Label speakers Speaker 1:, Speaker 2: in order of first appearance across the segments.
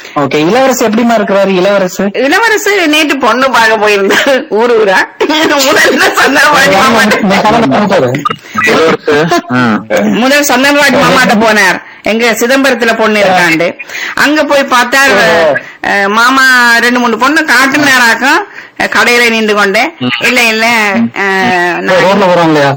Speaker 1: Okay இளவரசு எப்படிமா இருக்கிறாரு இளவரசு
Speaker 2: இளவரசு நேற்று பொண்ணு பார்க்க போயிருந்தாரு ஊரு ஊரா முதல்ல சந்தனராஜ் மாமாட்ட
Speaker 3: இளவரசு
Speaker 2: முதல் சந்தனராஜ் மாமாட்ட போனார் எங்க சிதம்பரத்துல பொண்ணு இருக்காண்டு அங்க போய் பார்த்தார் அஹ், மாமா ரெண்டு மூணு பொண்ணு காட்டுனாராக்கும் அஹ், கடையில நின்று கொண்டு இல்ல இல்ல அஹ், நான்
Speaker 3: ரோட்ல போறோம் இல்லையா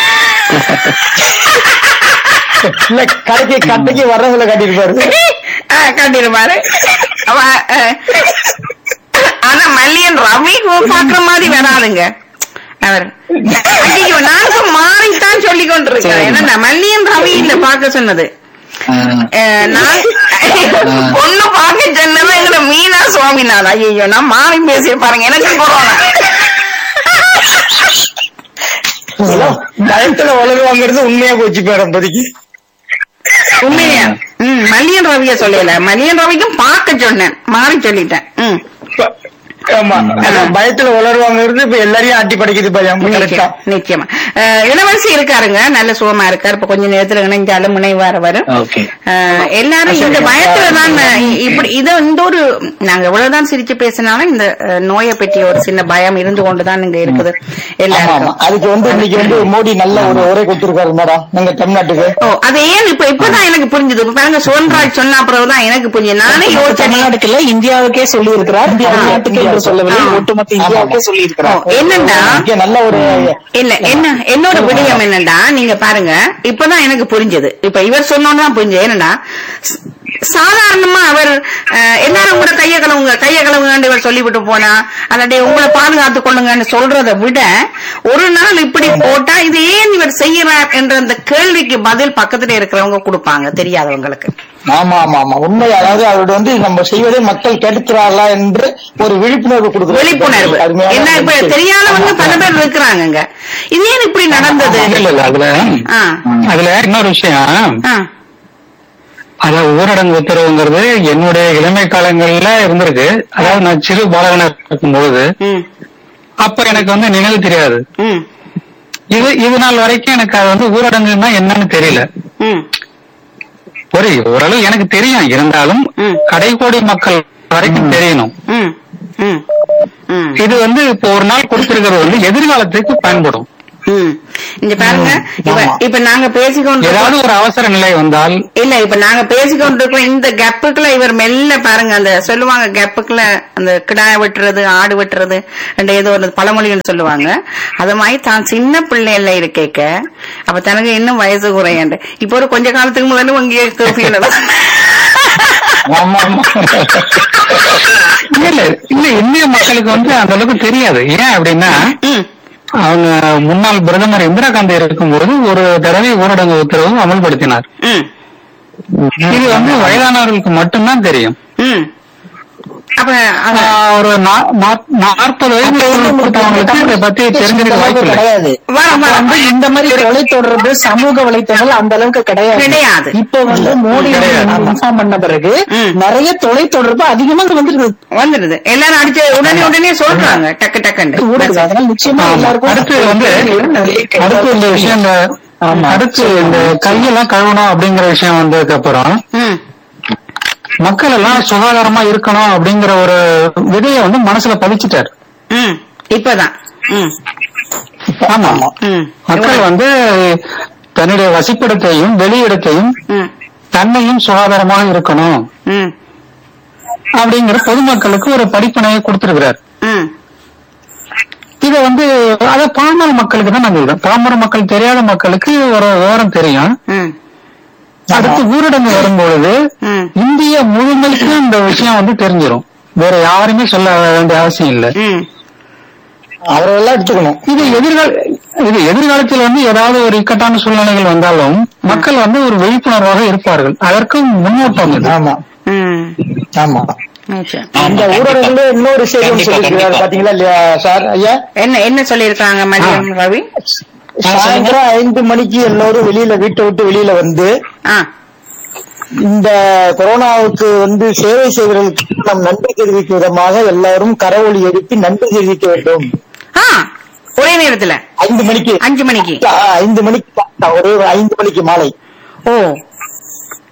Speaker 1: இல்ல கடைக்கு கட்டைக்கு வர்றவங்கள காட்டியிருப்பாரு
Speaker 2: ஆஹ் கண்டிருப்பாரு அவ, அஹ், ஆனா மல்லியன் ரவி பாக்குற மாதிரி வராதுங்க அவர் ஐயோ நானும் மாறித்தான் சொல்லிக் கொண்டிருக்கேன் ஏன்னா மல்லியன் ரவி இல்ல பார்க்க சொன்னது அஹ், நான் பொண்ணு பார்க்க சொன்னவன் எங்களை மீனா சுவாமிநாதன் ஐயோ நான் மாறி பேசிய பாருங்க எனக்கு கொரோனா
Speaker 1: பயத்துல உலகுவாங்கிறது உண்மையா போச்சு பேர் இப்போதைக்கு
Speaker 2: உண்மையா ம் மல்லியன் ரவிய சொல்லல மல்லியன் ரவிக்கும் பார்க்க சொன்னேன் மாறி சொல்லிட்டேன் ம்
Speaker 1: ஆமா அதான் பயத்துல உளருவாங்கிறது இப்ப எல்லாரையும் ஆட்டி படைக்குது பயம் கரெக்டா
Speaker 2: நிச்சயம், நிச்சயமா அஹ், இளவரசி இருக்காருங்க நல்ல சுகமா இருக்காரு இப்ப கொஞ்ச நேரத்துல இணைஞ்சாலும் முனைவார வரும்
Speaker 3: ஓகே
Speaker 2: அஹ், எல்லாரும் இந்த பயத்துல தான் இ- இப்படி இத இந்த ஒரு நாங்க எவ்வளவுதான் சிரிச்சு பேசினாலும் இந்த அஹ், நோயை பற்றி ஒரு சின்ன பயம் இருந்து கொண்டுதான் இங்க இருக்குது
Speaker 1: ஆமா ஆமா
Speaker 2: எல்லாருக்கும்
Speaker 1: அதுக்கு வந்து இன்னைக்கு வந்து மோடி நல்ல ஒரு உரை கொடுத்திருக்காரு மேடம் எங்க தமிழ்நாட்டுக்கு
Speaker 2: ஓ அது ஏன் இப்ப இப்பதான் எனக்கு புரிஞ்சுது இப்ப பாருங்க சுவன்ராஜ் சொன்ன பிறகுதான் எனக்கு புரிஞ்சு நானே யோசிச்சேன்
Speaker 4: தமிழ்நாட்டுக்கு இல்ல இந்தியாவுக்கே சொல்லி இருக்கிறார் தமிழ்நாட்டுக்கு என்று சொல்லவில்லை
Speaker 2: ஆ.
Speaker 4: ஒட்டுமொத்த இந்தியாவுக்கே சொல்லி இருக்கிறார்
Speaker 2: ஓ, என்னன்னா
Speaker 1: இங்க நல்ல ஒரு
Speaker 2: இல்ல என்ன என்னோட விடயம் என்னடா நீங்க பாருங்க இப்பதான் எனக்கு புரிஞ்சது இப்ப இவர் சொன்னோன்னு புரிஞ்சது என்னன்னா ச- சாதாரணமா அவர் அஹ், எல்லாரும் கூட கைய கழுவுங்க கைய கழுவுங்கன்னு இவர் சொல்லிவிட்டு போனா அல்லாட்டி உங்களை பாதுகாத்துக் கொள்ளுங்கன்னு சொல்றதை விட ஒரு நாள் இப்படி போட்டா இது ஏன் இவர் செய்யறார் என்ற அந்த கேள்விக்கு பதில் பக்கத்துல இருக்கிறவங்க கொடுப்பாங்க தெரியாதவங்களுக்கு
Speaker 1: ஆமா ஆமா ஆமா உண்மை அதாவது அவரோட வந்து நம்ம செய்வதை மக்கள் கேட்டுக்கிறார்களா என்று ஒரு விழிப்புணர்வு கொடுக்குறது
Speaker 2: விழிப்புணர்வு
Speaker 1: அருமையான
Speaker 2: என்ன இப்ப
Speaker 1: விஷயம்.
Speaker 2: தெரியாதவங்க பல பேர் இருக்கிறாங்க இது ஏன் இப்படி நடந்தது
Speaker 3: இல்ல இல்ல அதுல
Speaker 2: ஆ.
Speaker 3: அதுல இன்னொரு விஷயம்
Speaker 2: ஆ,
Speaker 3: அதாவது ஊரடங்கு உத்தரவுங்கிறது என்னுடைய இளமை காலங்கள்ல இருந்திருக்கு அதாவது நான் சிறு பாலகனா இருக்கும்போது
Speaker 2: ம்,
Speaker 3: அப்ப எனக்கு வந்து நினைவு தெரியாது
Speaker 2: ம்,
Speaker 3: இது இது நாள் வரைக்கும் எனக்கு அது வந்து ஊரடங்குன்னா என்னன்னு தெரியல
Speaker 2: ம்.
Speaker 3: ஒரு ஓரளவு எனக்கு தெரியும் இருந்தாலும்
Speaker 2: ம்.
Speaker 3: கடைக்கோடி மக்கள் வரைக்கும் தெரியணும்
Speaker 2: ம், ம், ம்,
Speaker 3: இது வந்து இப்போ ஒரு நாள் கொடுத்திருக்கிறது வந்து எதிர்காலத்துக்கு பயன்படும்
Speaker 2: ம். இங்க பாருங்க இப்ப
Speaker 1: ஆமா.
Speaker 2: இப்ப நாங்க பேசிக்கொண்டு
Speaker 3: ஏதாவது ஒரு அவசர நிலை வந்தால்
Speaker 2: இல்ல இப்ப நாங்க பேசிக்கொண்டிருக்கோம் இந்த கேப்புக்குள்ள இவர் மெல்ல பாருங்க அந்த சொல்லுவாங்க கேப்புக்குள்ள அந்த கிடாய வெட்டுறது ஆடு வெட்டுறது அந்த ஏதோ ஒரு பழமொழின்னு சொல்லுவாங்க அது மாதிரி தான் சின்ன பிள்ளைல இருக்கேக்க அப்ப தனக்கு இன்னும் வயசு குறையாண்டு இப்ப ஒரு கொஞ்ச காலத்துக்கு முதல்ல இங்கே கேப்பீங்க
Speaker 1: ஆமா ஆமா
Speaker 3: இல்ல இல்ல இந்திய மக்களுக்கு வந்து அந்த அளவுக்கு தெரியாது ஏன் அப்படின்னா
Speaker 2: ம்
Speaker 3: அவங்க முன்னாள் பிரதமர் இந்திரா காந்தி இருக்கும்போது ஒரு தடவை ஊரடங்கு உத்தரவு அமல்படுத்தினார்
Speaker 2: ம்
Speaker 3: இது வந்து வயதானவர்களுக்கு மட்டும்தான் தெரியும்
Speaker 2: ம் அப்ப அது-
Speaker 3: ஆஹ் ஒரு நா- நா- நாற்பது வயது உட்பட்டவங்களுக்கு இதை பத்தி தெரிஞ்சிருக்க வாய்ப்பு இல்லை
Speaker 1: கிடையாது
Speaker 2: வா, வா,
Speaker 4: வந்து இந்த மாதிரி தொலைத்தொடர்பு சமூக வலைத்தளங்கள் அந்த அளவுக்கு கிடையாது
Speaker 2: கிடையாது.
Speaker 4: இப்ப வந்து மோடி
Speaker 3: கிடையாது.
Speaker 4: இன்ஃபார்ம் பண்ண பிறகு
Speaker 2: ம்.
Speaker 4: நிறைய தொலைத்தொடர்பு அதிகமாக வந்துருக்கு
Speaker 2: வந்துடுது எல்லாரும் அடிச்சு உடனே உடனே சொல்றாங்க டக்கு டக்குன்னு
Speaker 4: ஊடுருது அதனால நிச்சயமா
Speaker 3: ஆமா.
Speaker 4: எல்லாருக்கும்
Speaker 3: அடுத்து வந்து
Speaker 4: நிறைய
Speaker 3: அடுத்து இந்த விஷயம் இந்த
Speaker 4: ஆமா.
Speaker 3: அடுத்து இந்த கையெல்லாம் கழுவணும் அப்படிங்கிற விஷயம் வந்ததுக்கு அப்புறம்
Speaker 2: ம்
Speaker 3: மக்கள் எல்லாம் சுகாதாரமா இருக்கணும் அப்படிங்கிற ஒரு விதையை வந்து மனசுல பதிச்சுட்டாரு
Speaker 2: ம் இப்பதான் ம்
Speaker 3: ஆமா
Speaker 2: ம்
Speaker 3: மக்கள் வந்து தன்னுடைய வசிப்பிடத்தையும் வெளியிடத்தையும்
Speaker 2: ம்
Speaker 3: தன்னையும் சுகாதாரமாக இருக்கணும்
Speaker 2: ம்
Speaker 3: அப்படிங்கிற பொதுமக்களுக்கு ஒரு படிப்பினையை கொடுத்திருக்கிறார்
Speaker 2: ம்
Speaker 3: இத வந்து அத பாமர மக்களுக்கு தான் நான் சொல்றேன் பாமர மக்கள் தெரியாத மக்களுக்கு ஒரு விவரம் தெரியும்
Speaker 2: ம்
Speaker 3: அடுத்து ஊரடங்கு வரும்பொழுது
Speaker 2: ம்
Speaker 3: இந்திய முழுமைக்கு இந்த விஷயம் வந்து தெரிஞ்சிடும் வேற யாருமே சொல்ல வேண்டிய அவசியம் இல்லை
Speaker 2: ம்
Speaker 1: அவரெல்லாம் எடுத்துக்கணும்
Speaker 3: இது எதிர்கால இது எதிர்காலத்தில் வந்து ஏதாவது ஒரு இக்கட்டான சூழ்நிலைகள் வந்தாலும் மக்கள் வந்து ஒரு விழிப்புணர்வாக இருப்பார்கள் அதற்கு முன்னோட்டம் இது
Speaker 1: ஆமா
Speaker 2: ம்
Speaker 1: ஆமா
Speaker 2: நிச்சயம்.
Speaker 1: இந்த ஊரடங்குல இன்னொரு செய்தி சொல்லிருக்கிறாரு பாத்தீங்களா இல்லையா சார் ஐயா
Speaker 2: என்ன என்ன சொல்லியிருக்காங்க மதியம் ரவி
Speaker 1: சாயந்தரம் ஐந்து மணிக்கு எல்லாரும் வெளியில வீட்டை விட்டு வெளியில வந்து
Speaker 2: ஆ
Speaker 1: இந்த கொரோனாவுக்கு வந்து சேவை செய்வதற்கு நாம் நன்றி தெரிவிக்கும் விதமாக எல்லாரும் கரவொலி எழுப்பி நன்றி தெரிவிக்க வேண்டும்
Speaker 2: ஆ ஒரே நேரத்துல
Speaker 1: ஐந்து மணிக்கு
Speaker 2: அஞ்சு மணிக்கு
Speaker 1: ஆ, ஐந்து மணிக்கு ஒரு ஐந்து மணிக்கு மாலை
Speaker 2: ஓ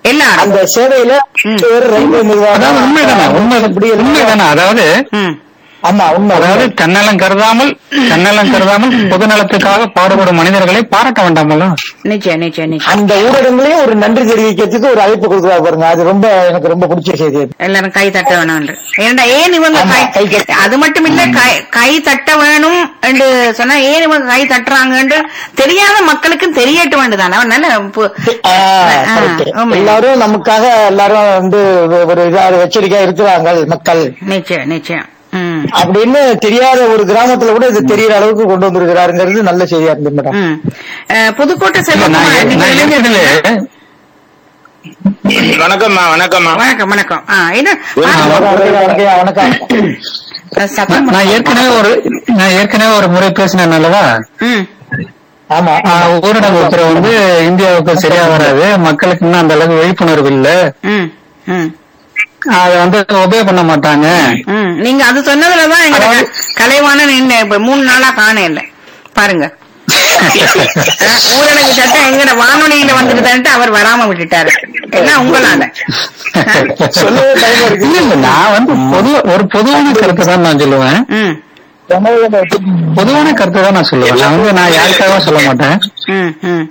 Speaker 2: எல்லாரும்
Speaker 1: அந்த சேவையில பேர் ரயில்வே
Speaker 3: அதாவது உண்மைதானே உண்மை
Speaker 1: இப்படி
Speaker 3: உண்மைதானே அதாவது
Speaker 2: ம்
Speaker 1: ஆமா உண்மை
Speaker 3: அதாவது தன்னலம் கருதாமல் தன்னலம் கருதாமல் பொதுநலத்துக்காக பாடுபடும் மனிதர்களை பாராட்ட வேண்டாமல்ல
Speaker 2: நிச்சயம் நிச்சயம் நிச்சயம்
Speaker 1: அந்த ஊடகங்களையும் ஒரு நன்றி தெரிவிக்கிறதுக்கு ஒரு அழைப்பு கொடுக்குறா பாருங்க அது ரொம்ப எனக்கு ரொம்ப பிடிச்ச செய்தி அது
Speaker 2: எல்லாரும் கை தட்ட வேணும் ஏன்டா ஏன் இவங்க
Speaker 1: ஆமா,
Speaker 2: கை
Speaker 1: கை தட்ட-
Speaker 2: அது மட்டும் இல்ல கை கை தட்ட வேணும் என்று சொன்னா ஏன் இவங்க கை தட்டுறாங்கன்னு தெரியாத மக்களுக்கும் தெரியட்ட வேண்டுதானே அவன் நல்ல பு-
Speaker 1: ஆ,
Speaker 2: ஆ,
Speaker 1: correct.
Speaker 2: ஆமா.
Speaker 1: எல்லாரும் நமக்காக எல்லாரும் வந்து ஒரு இதா எச்சரிக்கையா இருக்கிறாங்க மக்கள்
Speaker 2: நிச்சயம் நிச்சயம் ம்
Speaker 1: அப்படின்னு தெரியாத ஒரு கிராமத்துல கூட இது தெரியற அளவுக்கு கொண்டு வந்திருக்கிறாருங்கிறது நல்ல செய்தியா இருந்தது மேடம்
Speaker 2: ம். அஹ், புதுக்கோட்டை
Speaker 3: நான்
Speaker 2: செல்வகுமார்
Speaker 3: ஏ-
Speaker 2: நீங்க
Speaker 3: நான்
Speaker 2: இளைஞர்களா?
Speaker 3: ஏற்கனவே
Speaker 5: வணக்கம்மா வணக்கம்மா
Speaker 2: வணக்கம் வணக்கம் ஆ, என்ன
Speaker 1: வணக்கம் வணக்கம்
Speaker 2: சத்தம்
Speaker 3: நான் ஏற்கனவே ஒரு நான் ஏற்கனவே ஒரு முறை பேசினேன் அல்லவா
Speaker 2: ம்
Speaker 1: ஆமா
Speaker 3: ஆஹ், ஊரடங்கு உத்தரவு வந்து இந்தியாவுக்கு சரியா வராது மக்களுக்கு இன்னும் அந்த அளவுக்கு விழிப்புணர்வு இல்ல
Speaker 2: ம் ம்
Speaker 3: அதை வந்து ஒபே பண்ண மாட்டாங்க
Speaker 2: ம் நீங்க அது சொன்னதுலதான் எங்க
Speaker 3: அதாவது-
Speaker 2: கலைவான நின்று இப்ப மூணு நாளா காண இல்ல பாருங்க அஹ், ஊரடங்கு சட்டம் எங்கட வானொலியில வந்துட்டு அவர் வராம விட்டுட்டாரு என்ன உங்களால
Speaker 1: சொல்லவே பயமா இருக்கு.
Speaker 3: இல்ல இல்ல நான் வந்து பொது ஒரு பொதுவான கருத்தை தான் நான் சொல்லுவேன்
Speaker 2: ம்
Speaker 3: பொதுவான கருத்தை தான் நான் சொல்லுவேன் நான் வந்து நான் யாருக்காக சொல்ல மாட்டேன்
Speaker 2: ம் ம்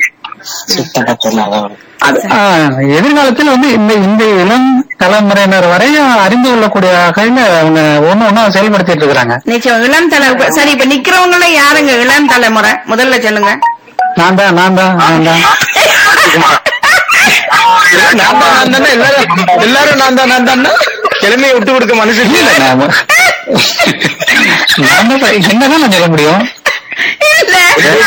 Speaker 3: அது, ஆஹ், எதிர்காலத்தில் வந்து இந்த இந்த இளம் தலைமுறையினர் வரை அறிந்து கொள்ளக்கூடிய வகையில அவங்க ஒண்ணு ஒண்ணா செயல்படுத்திட்டு இருக்கிறாங்க
Speaker 2: நிச்சயம் இளம் தலை சரி இப்ப நிக்கிறவங்கள யாருங்க இளம் தலைமுறை முதல்ல சொல்லுங்க
Speaker 3: நான் தான் நான் தான் நான் தான்
Speaker 5: நான் தான் நான் தானே எல்லாரும் எல்லாரும் நான் தான் நான் தான் கிழமையை விட்டு கொடுக்க மனசு
Speaker 3: இல்ல,
Speaker 5: இல்ல
Speaker 3: நான் நான் தான் சொ- என்னதான் நான் சொல்ல முடியும்
Speaker 2: இல்ல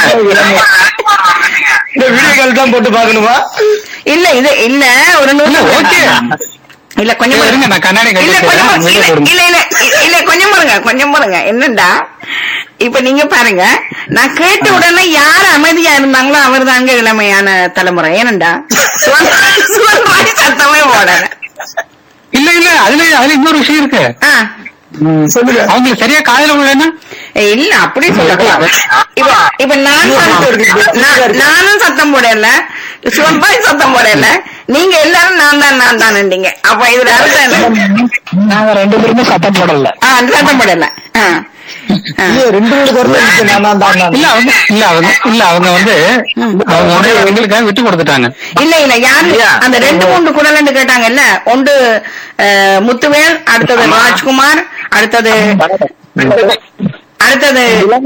Speaker 5: இந்த வீடியோ கால் தான் போட்டு பாக்கணுமா
Speaker 2: இல்ல இது இல்ல ஒரு நூறு
Speaker 3: இல்ல, okay.
Speaker 2: இல்ல கொஞ்சம்
Speaker 3: இருங்க,
Speaker 2: பாருங்க.
Speaker 3: நான் கண்ணாடி கட்டி
Speaker 2: இல்ல கொஞ்சம்
Speaker 3: வச்சிடுறேன்.
Speaker 2: இல்ல,
Speaker 3: வீடியோ போடுங்க.
Speaker 2: இல்ல இல்ல இல்ல, இல்ல கொஞ்சம் பாருங்க கொஞ்சம் பாருங்க என்னண்டா இப்ப நீங்க பாருங்க நான் கேட்ட உடனே யார் அமைதியா இருந்தாங்களோ அவர் தாங்க இளமையான தலைமுறை ஏனண்டா சுவன் சுவன் ராய் சத்தமே போடல
Speaker 3: இல்ல இல்ல அதுல அதுல இன்னொரு விஷயம் இருக்கு
Speaker 2: ஆ.
Speaker 3: சொல்லுங்க அவங்களுக்கு சரியா காதல விடலன்னா
Speaker 2: ஏய், இல்ல அப்படி சொல்லலாம் இப்ப இப்ப நான் சத்தம் நான்- நானும் சத்தம் போடல சுவன்பாய் சத்தம் போடல நீங்க எல்லாரும் நான் தான் நான் தான் அப்ப இதுல அர்த்தம் என்ன
Speaker 4: நாங்க ரெண்டு பேருமே சத்தம் போடல
Speaker 2: ஆ, சத்தம் போடல ஆ. ஆ.
Speaker 1: இல்லையே, ரெண்டு பேரும் குரல் இருக்கு. நான் தான் தான் நான்.
Speaker 3: இல்ல அவங்க இல்ல அவங்க இல்ல அவங்க வந்து அவங்க வந்து எங்களுக்காக விட்டு கொடுத்துட்டாங்க
Speaker 2: இல்ல இல்ல யாரு அந்த ரெண்டு மூன்று குரல் கேட்டாங்கல்ல ஒன்று அஹ், முத்துவேல் அடுத்தது ராஜ்குமார் அடுத்தது அடுத்தது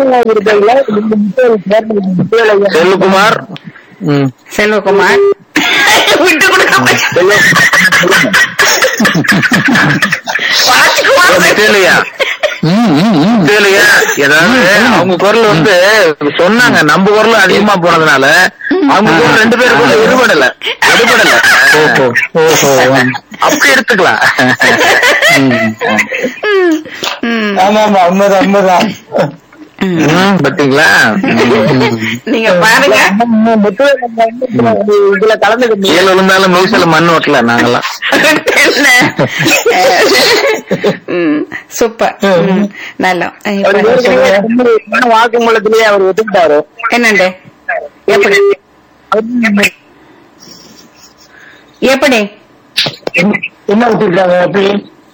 Speaker 5: செல்வகுமார்
Speaker 2: செல்வகுமார் விட்டு கொடுக்க ராஜ்குமார்
Speaker 5: தெரியலையா
Speaker 3: ம், ம், ம்.
Speaker 5: தெரியலையா ஏதாவது அவங்க குரல் வந்து சொன்னாங்க நம்ம குரல் அதிகமா போனதுனால அவங்க குரல் ரெண்டு பேரும் கூட எடுபடல எடுபடல
Speaker 3: ஓஹோ ஓஹோ
Speaker 5: அப்படி எடுத்துக்கலாம்
Speaker 2: ம்.
Speaker 1: ஆமா ஆமா உண்மைதான் உண்மைதான்
Speaker 5: ம், பாத்தீங்களா
Speaker 2: நீங்க பாருங்க
Speaker 1: இதுல கலந்து
Speaker 5: ஏழு விழுந்தாலும் மீசல மண் ஓட்டல நாங்கெல்லாம்
Speaker 2: என்ன? ம், சூப்பர் ம், நல்லா இப்ப
Speaker 1: வாக்குமூலத்திலேயே அவர் ஒத்துக்கிட்டாரு
Speaker 2: என்னண்டு எப்படி எப்படி
Speaker 1: என்ன ஒத்துக்கிட்டாங்க எப்படி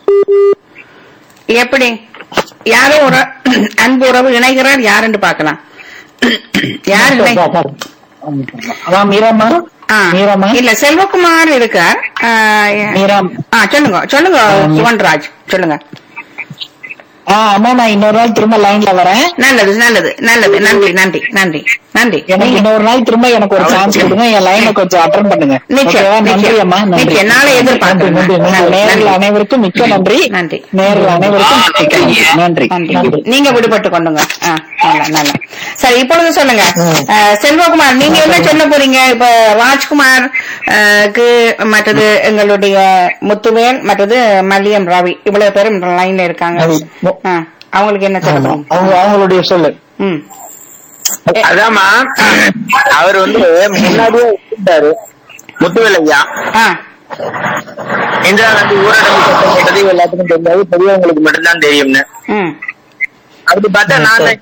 Speaker 2: எப்படி யாரோ ஒரு அன்பு உறவு இணைகிறார் யாருன்னு பார்க்கலாம் யார் இணை
Speaker 4: அதான் மீராமா
Speaker 2: ஆ,
Speaker 4: மீராமா
Speaker 2: இல்ல செல்வகுமார் இருக்கார் ஆ,
Speaker 4: மீராம்
Speaker 2: ஆ சொல்லுங்க சொல்லுங்க சுவன்ராஜ் சொல்லுங்க
Speaker 4: ஆ அம்மா நான் இன்னொரு நாள் திரும்ப லைன்ல வரேன்
Speaker 2: நல்லது நல்லது நல்லது நன்றி நன்றி நன்றி நன்றி
Speaker 4: எனக்கு இன்னொரு நாள் திரும்ப எனக்கு ஒரு சான்ஸ் கொடுங்க என் லைனை கொஞ்சம் அட்டன் பண்ணுங்க
Speaker 2: நிச்சயம்,
Speaker 4: ஓகேவா? நன்றி
Speaker 2: நிச்சயம்.
Speaker 4: அம்மா நன்றி
Speaker 2: நிச்சயம். நாளை எதிர்பார்க்கிறேன்.
Speaker 4: நன்றி, நன்றி.
Speaker 2: நன்றி.
Speaker 4: நேயர்கள் அனைவருக்கும் மிக்க நன்றி
Speaker 2: நன்றி.
Speaker 4: நேயர்கள் அனைவருக்கும் மிக்க நன்றி
Speaker 2: நன்றி
Speaker 4: நன்றி
Speaker 2: நீங்க விடுபட்டு கொண்டுங்க ஆ, நல்லா நல்லா சரி இப்பொழுது சொல்லுங்க அஹ், செல்வகுமார் நீங்க என்ன சொல்ல போறீங்க இப்ப ராஜ்குமார் அஹ், க்கு மற்றது எங்களுடைய முத்துவேல் மற்றது மல்லியம் ரவி இவ்வளவு பேரும் லைன்ல இருக்காங்க
Speaker 1: ரவி.
Speaker 2: ஆ, அவங்களுக்கு என்ன சொல்ல
Speaker 1: ஆமா.
Speaker 2: போறீங்க
Speaker 1: அவங்க அவங்களுடைய சொல்லு
Speaker 2: ம்
Speaker 5: அதாம்மா அவர் வந்து முன்னாடியே ஒத்துக்கிட்டாரு முத்துவேலையா
Speaker 2: ஆ
Speaker 5: இந்திரா காந்தி ஊரடங்கு சட்டம் போட்டது எல்லாத்துக்கும் தெரியாது பெரியவங்களுக்கு மட்டும்தான் தெரியும்னு
Speaker 2: ம்
Speaker 5: அப்படி பார்த்தா நான் தான்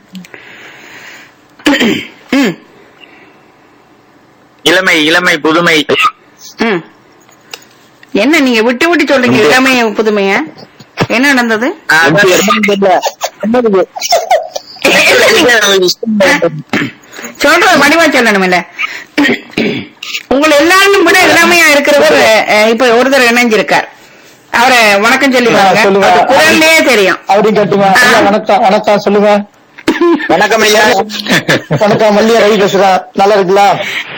Speaker 2: ம்
Speaker 5: இளமை இளமை புதுமை
Speaker 2: ம் என்ன நீங்க விட்டு விட்டு சொல்றீங்க இளமைய புதுமைய என்ன நடந்தது சொல்றது வடிவா சொல்லணும் இல்ல உங்களை எல்லாரும் விட இளமையா இருக்கிறவர் அஹ், இப்ப ஒருத்தர் இணைஞ்சிருக்கார் அவரை வணக்கம் சொல்லி பாருங்க
Speaker 1: சொல்லுங்க.
Speaker 2: அவருக்கு குரல்லே தெரியும்
Speaker 1: அப்படின்னு கேட்டுங்க ஐயா, வணக்கம் வணக்கம் சொல்லுங்க
Speaker 5: வணக்கம் ஐயா
Speaker 1: வணக்கம் மல்லிகை ரவி பேசுறேன் நல்லா இருக்குங்களா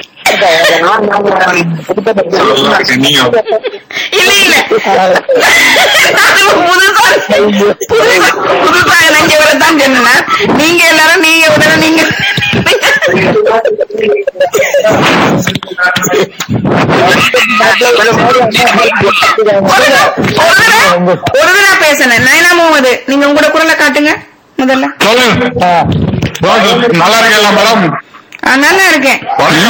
Speaker 2: இல்ல இல்ல நான் புதுசா புதுசா புதுசா இணைஞ்சவரை தான் சொன்னேன் நீங்க எல்லாரும் நீங்க உடனே நீங்க ஒரு தடவை- ஒரு தடவை- ஒரு தடவை பேசுனேன் நயனா முகமது நீங்க உங்களோட குரலை காட்டுங்க முதல்ல
Speaker 3: சொல்லுங்க
Speaker 1: ஆ.
Speaker 3: நல்லா இருக்கீங்களா மேடம்
Speaker 2: ஆ, நல்லா இருக்கேன்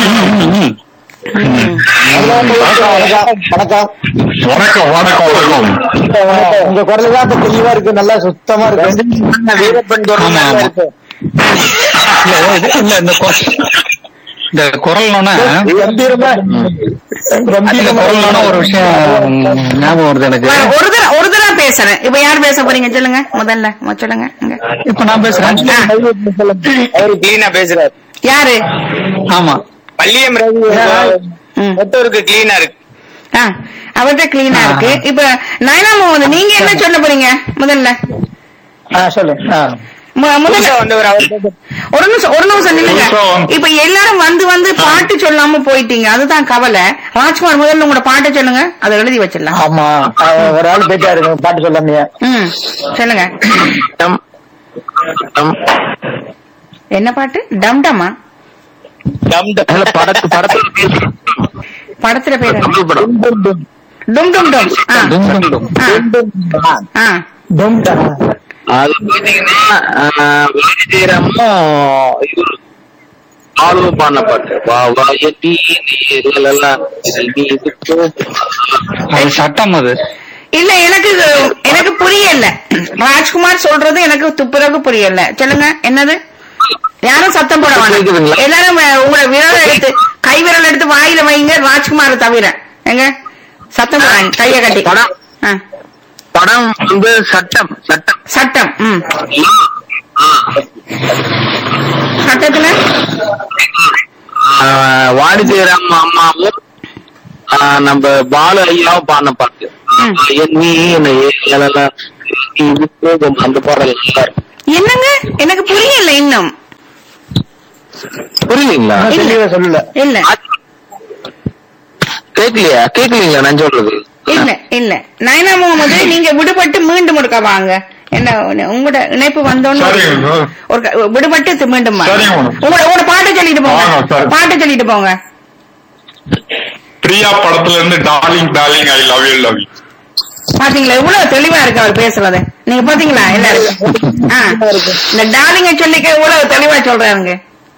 Speaker 1: வணக்கம் வணக்கம்
Speaker 3: வணக்கம் வணக்கம் வணக்கம்
Speaker 1: வணக்கம். உங்க குரல் தான் இப்ப தெளிவா இருக்கு நல்லா சுத்தமா இருக்கு
Speaker 5: வீரப்பன் குரல்
Speaker 3: ஆமா,
Speaker 5: நல்லா
Speaker 3: ஆமா.
Speaker 5: இருக்கு
Speaker 3: இல்ல இது- இல்ல இந்த குரல் இந்த குரல்னோட
Speaker 1: கம்பீரமா
Speaker 3: இந்த
Speaker 1: கம்பீரமா
Speaker 3: குரல்னோட ஒரு விஷயம் ஞாபகம் வருது எனக்கு
Speaker 2: வா, ஒரு தடவை ஒரு தடவை பேசுறேன் இப்ப யார் பேச போறீங்க சொல்லுங்க முதல்ல மொ- சொல்லுங்க இங்க.
Speaker 3: இப்ப நான் பேசுறேன்
Speaker 2: ஆ,
Speaker 5: அவரு கிளீனா பேசுறாரு
Speaker 2: யாரு
Speaker 3: ஆமா
Speaker 5: பள்ளியம் ரவி
Speaker 2: ம்.
Speaker 5: மொத்தவருக்கு கிளீனா இருக்கு
Speaker 2: ஆ, அவர்ட்ட கிளீனா இருக்கு இப்ப நயனா முகமது நீங்க என்ன சொல்ல போறீங்க முதல்ல
Speaker 1: ஆ, சொல்லு ஆ.
Speaker 2: மு- முதல்ல
Speaker 5: புதுசா வந்தவர் அவர் பேச-
Speaker 2: ஒரு நிமிஷம் ஒரு நிமிஷம் நில்லுங்க
Speaker 3: புதுசா வந்து-
Speaker 2: இப்ப எல்லாரும் வந்து வந்து பாட்டு சொல்லாம போயிட்டீங்க அதுதான் கவலை ராஜ்குமார் முதல்ல உங்களோட பாட்டை சொல்லுங்க அதை எழுதி வச்சிடலாம்
Speaker 1: ஆமா ஆ, ஒரு ஆள் போயிட்டாரு பாட்டு சொல்லாமையா
Speaker 2: ம் சொல்லுங்க
Speaker 5: டம், டம்,
Speaker 2: என்ன பாட்டு டம் டமா
Speaker 5: டம், டம். இல்ல, படத்து படத்துல பேசு.
Speaker 2: படத்துல பேர் என்ன?
Speaker 5: தமிழ் படம்.
Speaker 2: டும் டும் டும் ஆ,
Speaker 3: டும் டும் டும்.
Speaker 2: ஆ, ஆ.
Speaker 1: டும் டா.
Speaker 5: அது பாத்தீங்கன்னா ஆஹ், வாணிஜெயராமும் இவரு ஆளும் பாடின பாட்டு வா வா எட்டி நீரெல்லாம் இதில் நீ விட்டு
Speaker 3: அது சட்டம் அது
Speaker 2: இல்ல எனக்கு எனக்கு புரியல ராஜ்குமார் சொல்றது எனக்கு துப்புரவு புரியல சொல்லுங்க என்னது யாரும் சத்தம் போட வேணாம்
Speaker 5: கேக்குதுங்களா?
Speaker 2: எல்லாரும் அஹ், உங்களோட விரல் எடுத்து கை விரல் எடுத்து வாயில வைங்க ராஜ்குமார் தவிர எங்க சத்தம் போடாங்க கைய கட்டி
Speaker 5: படம்
Speaker 2: ஆ,
Speaker 5: படம் வந்து சட்டம் சட்டம்
Speaker 2: சட்டம் ம் சட்டத்துல
Speaker 5: ஆஹ், வாணிஜெயராம் அம்மாவும் ஆஹ், நம்ம பாலு ஐயாவும் பாடின பாட்டு
Speaker 2: ம்.
Speaker 5: எண்ணி என்னை ஏழலாம் நீ விட்டு அந்த பாடல் நல்லா இருக்கு.
Speaker 2: என்னங்க எனக்கு புரியல இன்னும்
Speaker 5: புரியலீங்களா
Speaker 1: ஆ, தெளிவா சொல்லல
Speaker 2: இல்ல
Speaker 5: கேட்கலையா கேட்கலீங்களா நான் சொல்றது
Speaker 2: இல்ல இல்ல நயனா முகமது நீங்க விடுபட்டு மீண்டும் ஒருக்கா வாங்க என்ன உங்களோட இணைப்பு வந்தோன்னு
Speaker 3: சரிங்க.
Speaker 2: ஒரு க- விடுபட்டு தி- மீண்டும் வாங்க.
Speaker 3: சரிங்க மேடம்.
Speaker 2: உங்களோட உங்களோட பாட்டை சொல்லிட்டு போங்க
Speaker 3: ஆ, சரி.
Speaker 2: பாட்டை சொல்லிட்டு போங்க
Speaker 3: பிரியா படத்துல இருந்து darling darling I love you love you
Speaker 2: பாத்தீங்களா எவ்வளவு தெளிவா இருக்கு அவர் பேசுறது நீங்க பாத்தீங்களா எல்லாரும் ஆ. இந்த டார்லிங்க சொல்லிக்க எவ்வளவு தெளிவா சொல்றாருங்க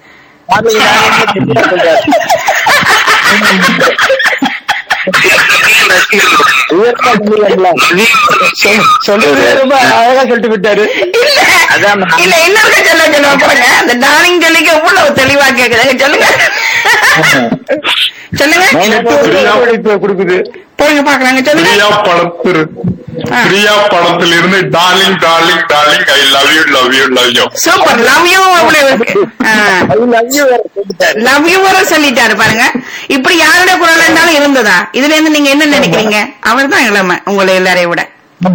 Speaker 1: சொல்றது ரொம்ப அழகா சொல்லிட்டு விட்டாரு
Speaker 2: இல்ல
Speaker 5: அதான் நான்
Speaker 2: இல்ல இன்னொரு சொல்ல சொல்லுவா போங்க அந்த டார்லிங் சொல்லிக்க எவ்வளவு தெளிவா கேக்குறாங்க சொல்லுங்க சொல்லுங்க
Speaker 1: ஒத்துழைப்பு கொடுக்குது
Speaker 2: போடுங்க பாக்கலாங்க சொல்லுங்க
Speaker 3: பிரியா படத்தில்
Speaker 2: ஆ.
Speaker 3: பிரியா படத்தில் இருந்து darling darling darling I love you love you love you
Speaker 2: super love you அவ்வளவு இருக்கு லவ் யூ வர சொல்லிட்டாரு பாருங்க இப்படி யாருடைய குரல் இருந்தாலும் இருந்ததா இதுல இருந்து நீங்க என்ன நினைக்கிறீங்க அவர் தான் இளமை உங்களை எல்லாரையும் விட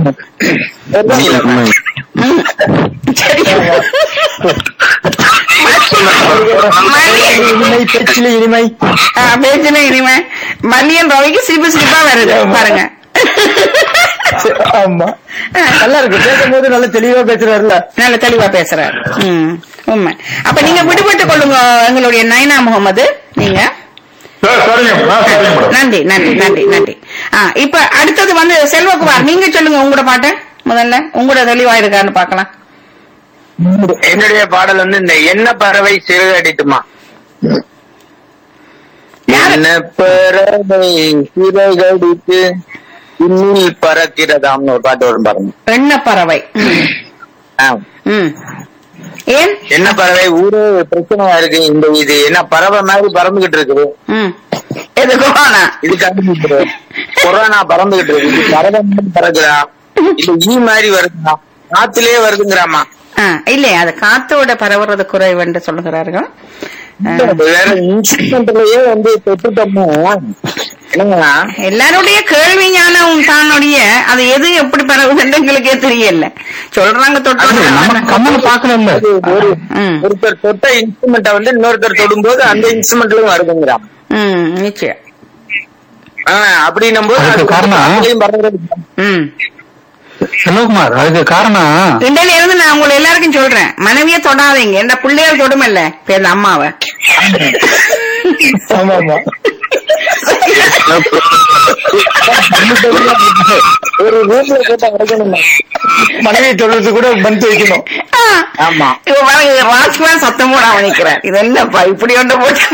Speaker 2: ம். சரி மல்லியன்
Speaker 1: இனிமை பேச்சில இனிமை
Speaker 2: ஆ, பேச்சுல இனிமே மல்லியன் ரவிக்கு சிரிப்பு சிரிப்பா வருது பாருங்க
Speaker 1: ஆமா நல்லா இருக்கு பேசும்போது நல்லா தெளிவா பேசுறாருல
Speaker 2: நல்ல தெளிவா பேசுறாரு ம், உண்மை அப்ப நீங்க விடுபட்டு கொள்ளுங்க எங்களுடைய நயனா முகமது நீங்க
Speaker 3: சரி, சரிங்க ஆ, சரிங்க மேடம்
Speaker 2: நன்றி நன்றி நன்றி நன்றி ஆ இப்ப அடுத்தது வந்து செல்வகுமார் நீங்க சொல்லுங்க உங்களோட பாட்டு முதல்ல உங்களோட தெளிவா இருக்கான்னு பாக்கலாம்
Speaker 5: என்னுடைய பாடல் வந்து இந்த என்ன பறவை சிறகடித்துமா
Speaker 2: யாரு?
Speaker 5: என்ன பறவை சிறகடித்து இன்னில் பறக்கிறதாம்னு ஒரு பாட்டு வரும் பாருங்க
Speaker 2: எண்ண பறவை ம்,
Speaker 5: ஆ.
Speaker 2: ம் ஏன்
Speaker 5: என்ன பறவை ஊரே பிரச்சனையா இருக்கு இந்த இது என்ன பறவை மாதிரி பறந்துகிட்டு இருக்குது
Speaker 2: ம் இது கொரோனா
Speaker 5: இதுக்காக கொரோனா பறந்துகிட்டு இருக்கு இது பரதம் பறக்குதா இல்ல ஈ மாதிரி வருதுடா காத்துலயே வருதுங்கிறாமா
Speaker 2: ஆ, இல்லை அது காத்தோட பரவுறது குறைவு என்று சொல்லுகிறார்கள் ஆ,
Speaker 5: வேற இன்ஸ்ட்ருமெண்ட்லயே வந்து தொட்டுட்டோம்னா என்னங்கன்னா
Speaker 2: எல்லாருடைய கேள்வி ஞானம் தானுடைய அது எது எப்படி பரவுதுன்னு எங்களுக்கே தெரியல சொல்றாங்க
Speaker 3: அது நம்ம
Speaker 2: தொட்டு
Speaker 3: கம்மல பாக்கல
Speaker 5: அது ஒரு
Speaker 2: ம்.
Speaker 5: ஒருத்தர் தொட்ட இன்ஸ்ட்ருமெண்ட்டை வந்து இன்னொருத்தர் தொடும்போது அந்த இன்ஸ்ட்ருமெண்ட்லயும் வருதுங்கிறான்
Speaker 2: ம் நிச்சயம்
Speaker 5: ஆஹ் அப்படின்னும் போது
Speaker 3: அதுக்கு
Speaker 5: அது
Speaker 3: காரணம்?
Speaker 5: காத்துலயும் பறக்குறது
Speaker 2: ம்
Speaker 3: செல்வகுமார் அதுக்கு காரணம்
Speaker 2: இண்டையில இருந்து நான் உங்களை எல்லாருக்கும் சொல்றேன் மனைவியை தொடாதீங்க என்ன பிள்ளைகள் தொடுமல்ல பேர் அம்மாவை
Speaker 1: ஆமா ஆமா
Speaker 5: ஒரு ரூம்ல போட்டா வரணும்
Speaker 1: மனைவி தொடர்ந்து கூட பந்து வைக்கணும்
Speaker 2: ஆ.
Speaker 5: ஆமா
Speaker 2: இவ பாருங்க ராஜ்குமார் சத்தம் போடாம நிக்கிறேன் இது என்னப்பா இப்படி ஒன்று போட்டு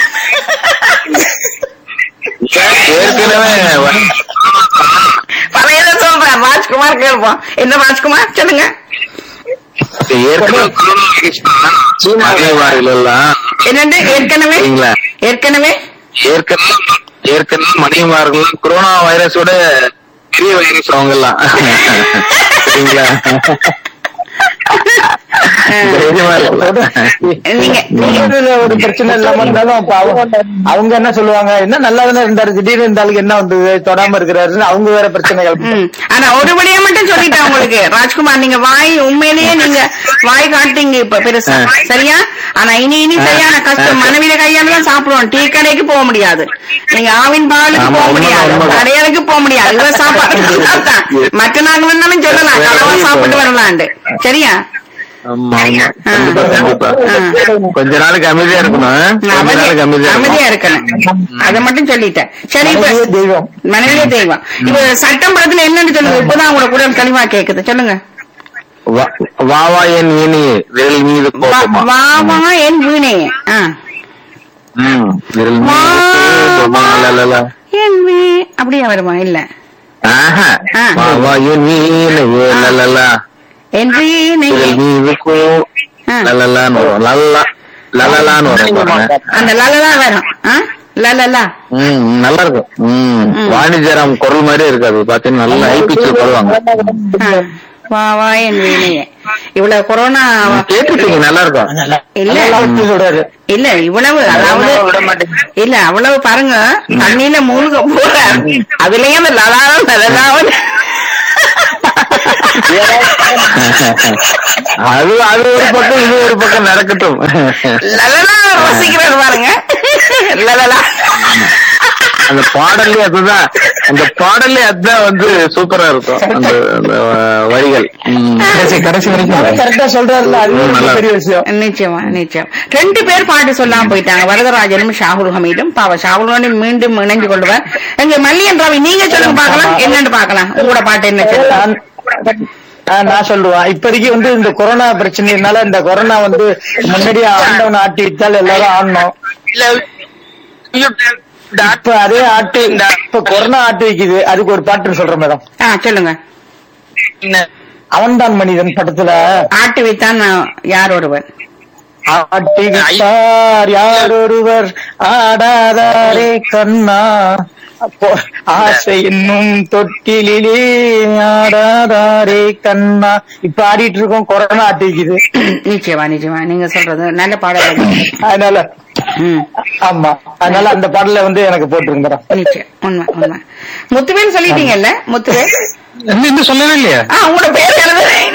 Speaker 5: ஏற்கனவே
Speaker 2: பழையத சொல்றேன் ராஜ்குமார் கேட்போம் என்ன ராஜ்குமார் சொல்லுங்க
Speaker 5: ஏற்கனவே சீனாவில் எல்லாம்
Speaker 2: என்னண்டு ஏற்கனவே
Speaker 5: சரிங்களா?
Speaker 2: ஏற்கனவே
Speaker 5: ஏற்கனவே ஏற்கனவே மணிமார்கள் கொரோனா வைரஸோட பெரிய வைரஸ் அவங்க எல்லாம் சரிங்களா தைரியமா இருக்கலாம்.
Speaker 2: நீங்க நீங்க
Speaker 1: இதுல ஒரு பிரச்சனை இல்லாம இருந்தாலும் அப்ப அவங்க அவங்க என்ன சொல்லுவாங்க என்ன நல்லா தானே இருந்தாரு திடீர்னு இருந்தாலும் என்ன வந்தது தொடாம இருக்கிறாருன்னு அவங்க வேற பிரச்சனைகள்
Speaker 2: ம். ஆனா ஒரு வழியா மட்டும் சொல்லிட்டேன் உங்களுக்கு ராஜ்குமார் நீங்க வாய் உண்மையிலேயே நீங்க வாய் காட்டுங்க இப்ப பெருசா சரியா ஆனா இனி இனி சரியான கஷ்டம் மனைவியில கையால தான் சாப்பிடுவோம் டீ கடைக்கு போக முடியாது நீங்க ஆவின் பாலுக்கு
Speaker 5: ஆமா,
Speaker 2: போக
Speaker 5: உண்மைதான்,
Speaker 2: முடியாது
Speaker 5: உண்மைதான்.
Speaker 2: கடையாளுக்கு போக முடியாது இவ சாப்பாடு தான் மற்ற நாள் வேணாலும் சொல்லலாம் கலவா சாப்பிட்டு வரலான்ட்டு சரியா
Speaker 5: ஆமா ஆமா கண்டிப்பா கண்டிப்பா
Speaker 2: ஆ.
Speaker 5: கொஞ்ச நாளைக்கு அமைதியா இருக்கணும் கொஞ்ச நாளைக்கு அமைதியா
Speaker 2: அமைதியா
Speaker 5: இருக்கணும்
Speaker 2: இருக்கணும் அதை மட்டும் சொல்லிட்டேன் சரி இப்ப
Speaker 1: மனைவியே தெய்வம்
Speaker 2: மனைவியே தெய்வம் இப்ப சட்டம் படத்துல என்னன்னு சொல்லுங்க இப்பதான் உங்களோட குரல் தெளிவா கேக்குது சொல்லுங்க
Speaker 5: வா- வா வா என் இனியே விரல் மீது
Speaker 2: வா
Speaker 5: கோபமா
Speaker 2: வா, வா என் வீணே ஆ
Speaker 5: ம், விரல்
Speaker 2: வா,
Speaker 5: மீது கோபமா லலலா.
Speaker 2: என் வீ அப்படியா வருமா இல்ல
Speaker 5: ஆஹா.
Speaker 2: ஆ.
Speaker 5: வா வா என் இனியே லலலா.
Speaker 2: என் வீணே
Speaker 5: விரல் மீது கோ
Speaker 2: ஆ.
Speaker 5: லலலான்னு வரும் லல்லா லலலான்னு வரும் பாருங்க
Speaker 2: அந்த லலலா வரும் ஆ லலலா
Speaker 5: ம் நல்லா இருக்கும் ம்
Speaker 2: ம்.
Speaker 5: வாணிஜராம் குரல் மாதிரியே இருக்காது பாத்தீங்கன்னா நல்லா ஹை பிச்சில் போடுவாங்க
Speaker 2: ஆ. வா வா என் வீணே இவ்வளவு கொரோனா
Speaker 5: கேட்டுருக்கீங்க நல்லா இருக்கும்
Speaker 2: இல்ல
Speaker 1: நல்லா வச்சு சொல்றாரு
Speaker 2: இல்ல இவ்வளவு அதாவது
Speaker 5: விட மாட்டேங்க
Speaker 2: இல்ல அவ்வளவு பாருங்க தண்ணியில மூழ்க போற அதுலயும் அந்த லலாவும் லலலாவும்
Speaker 5: அது அது ஒரு பக்கம் இது ஒரு பக்கம் நடக்கட்டும்
Speaker 2: லலலா ரசிக்கிறது பாருங்க லலலா
Speaker 5: அந்த பாடல்லே அதுதான் அந்த பாடல்லே அதுதான் வந்து சூப்பரா இருக்கும் அந்த அந்த வரிகள் ம்.
Speaker 3: கடைசி கடைசி வரைக்கும்
Speaker 1: கரெக்டா சொல்றாருல்ல அது ஒரு
Speaker 5: நல்லா
Speaker 1: பெரிய விஷயம்
Speaker 2: நிச்சயமா நிச்சயம் ரெண்டு பேர் பாட்டு சொல்லாம போயிட்டாங்க வரதராஜனும் ஷாகுல் ஹமீதும் பாவ ஷாகுல் ஹமீதும் மீண்டும் இணைஞ்சு கொள்வார் எங்க மல்லியன் ராவி நீங்க சொல்லுங்க பாக்கலாம் என்னன்னு பாக்கலாம் உங்களோட பாட்டு என்ன சொல்லுங்க
Speaker 1: நான் ஆ, நான் சொல்லுவேன் இப்போதைக்கு வந்து இந்த கொரோனா பிரச்சனையினால இந்த கொரோனா வந்து முன்னாடி ஆண்டவன் ஆட்டி விட்டால் எல்லாரும் ஆடணும் இப்ப அதே ஆட்டு இப்ப கொரோனா ஆட்டு வைக்குது அதுக்கு ஒரு பாட்டு சொல்றேன் மேடம்
Speaker 2: ஆ சொல்லுங்க
Speaker 1: அவன்தான் மனிதன் படத்துல
Speaker 2: ஆட்டு வைத்தான் நான் யார் ஒருவர்
Speaker 1: ஆட்டி விட்டார் யார் ஒருவர் ஆடாதாரே கண்ணா அப்போ ஆசை என்னும் தொட்டிலே ஆடாதாரே கண்ணா இப்ப ஆடிட்டு இருக்கோம் கொரோனா ஆட்டி வைக்குது
Speaker 2: நிச்சயமா நிச்சயமா நீங்க சொல்றது நல்ல பாடல்
Speaker 1: அதனால
Speaker 2: ம்
Speaker 1: ஆமா அதனால அந்த பாடல வந்து எனக்கு போட்டுருங்க மேடம்
Speaker 2: நிச்சயம் உண்மை உண்மை முத்துவேல் சொல்லிட்டீங்கல்ல முத்துவேல்
Speaker 3: இன்னும் இன்னும் சொல்லவே இல்லையா
Speaker 2: ஆ உங்களோட பேர் எழுதுறேன்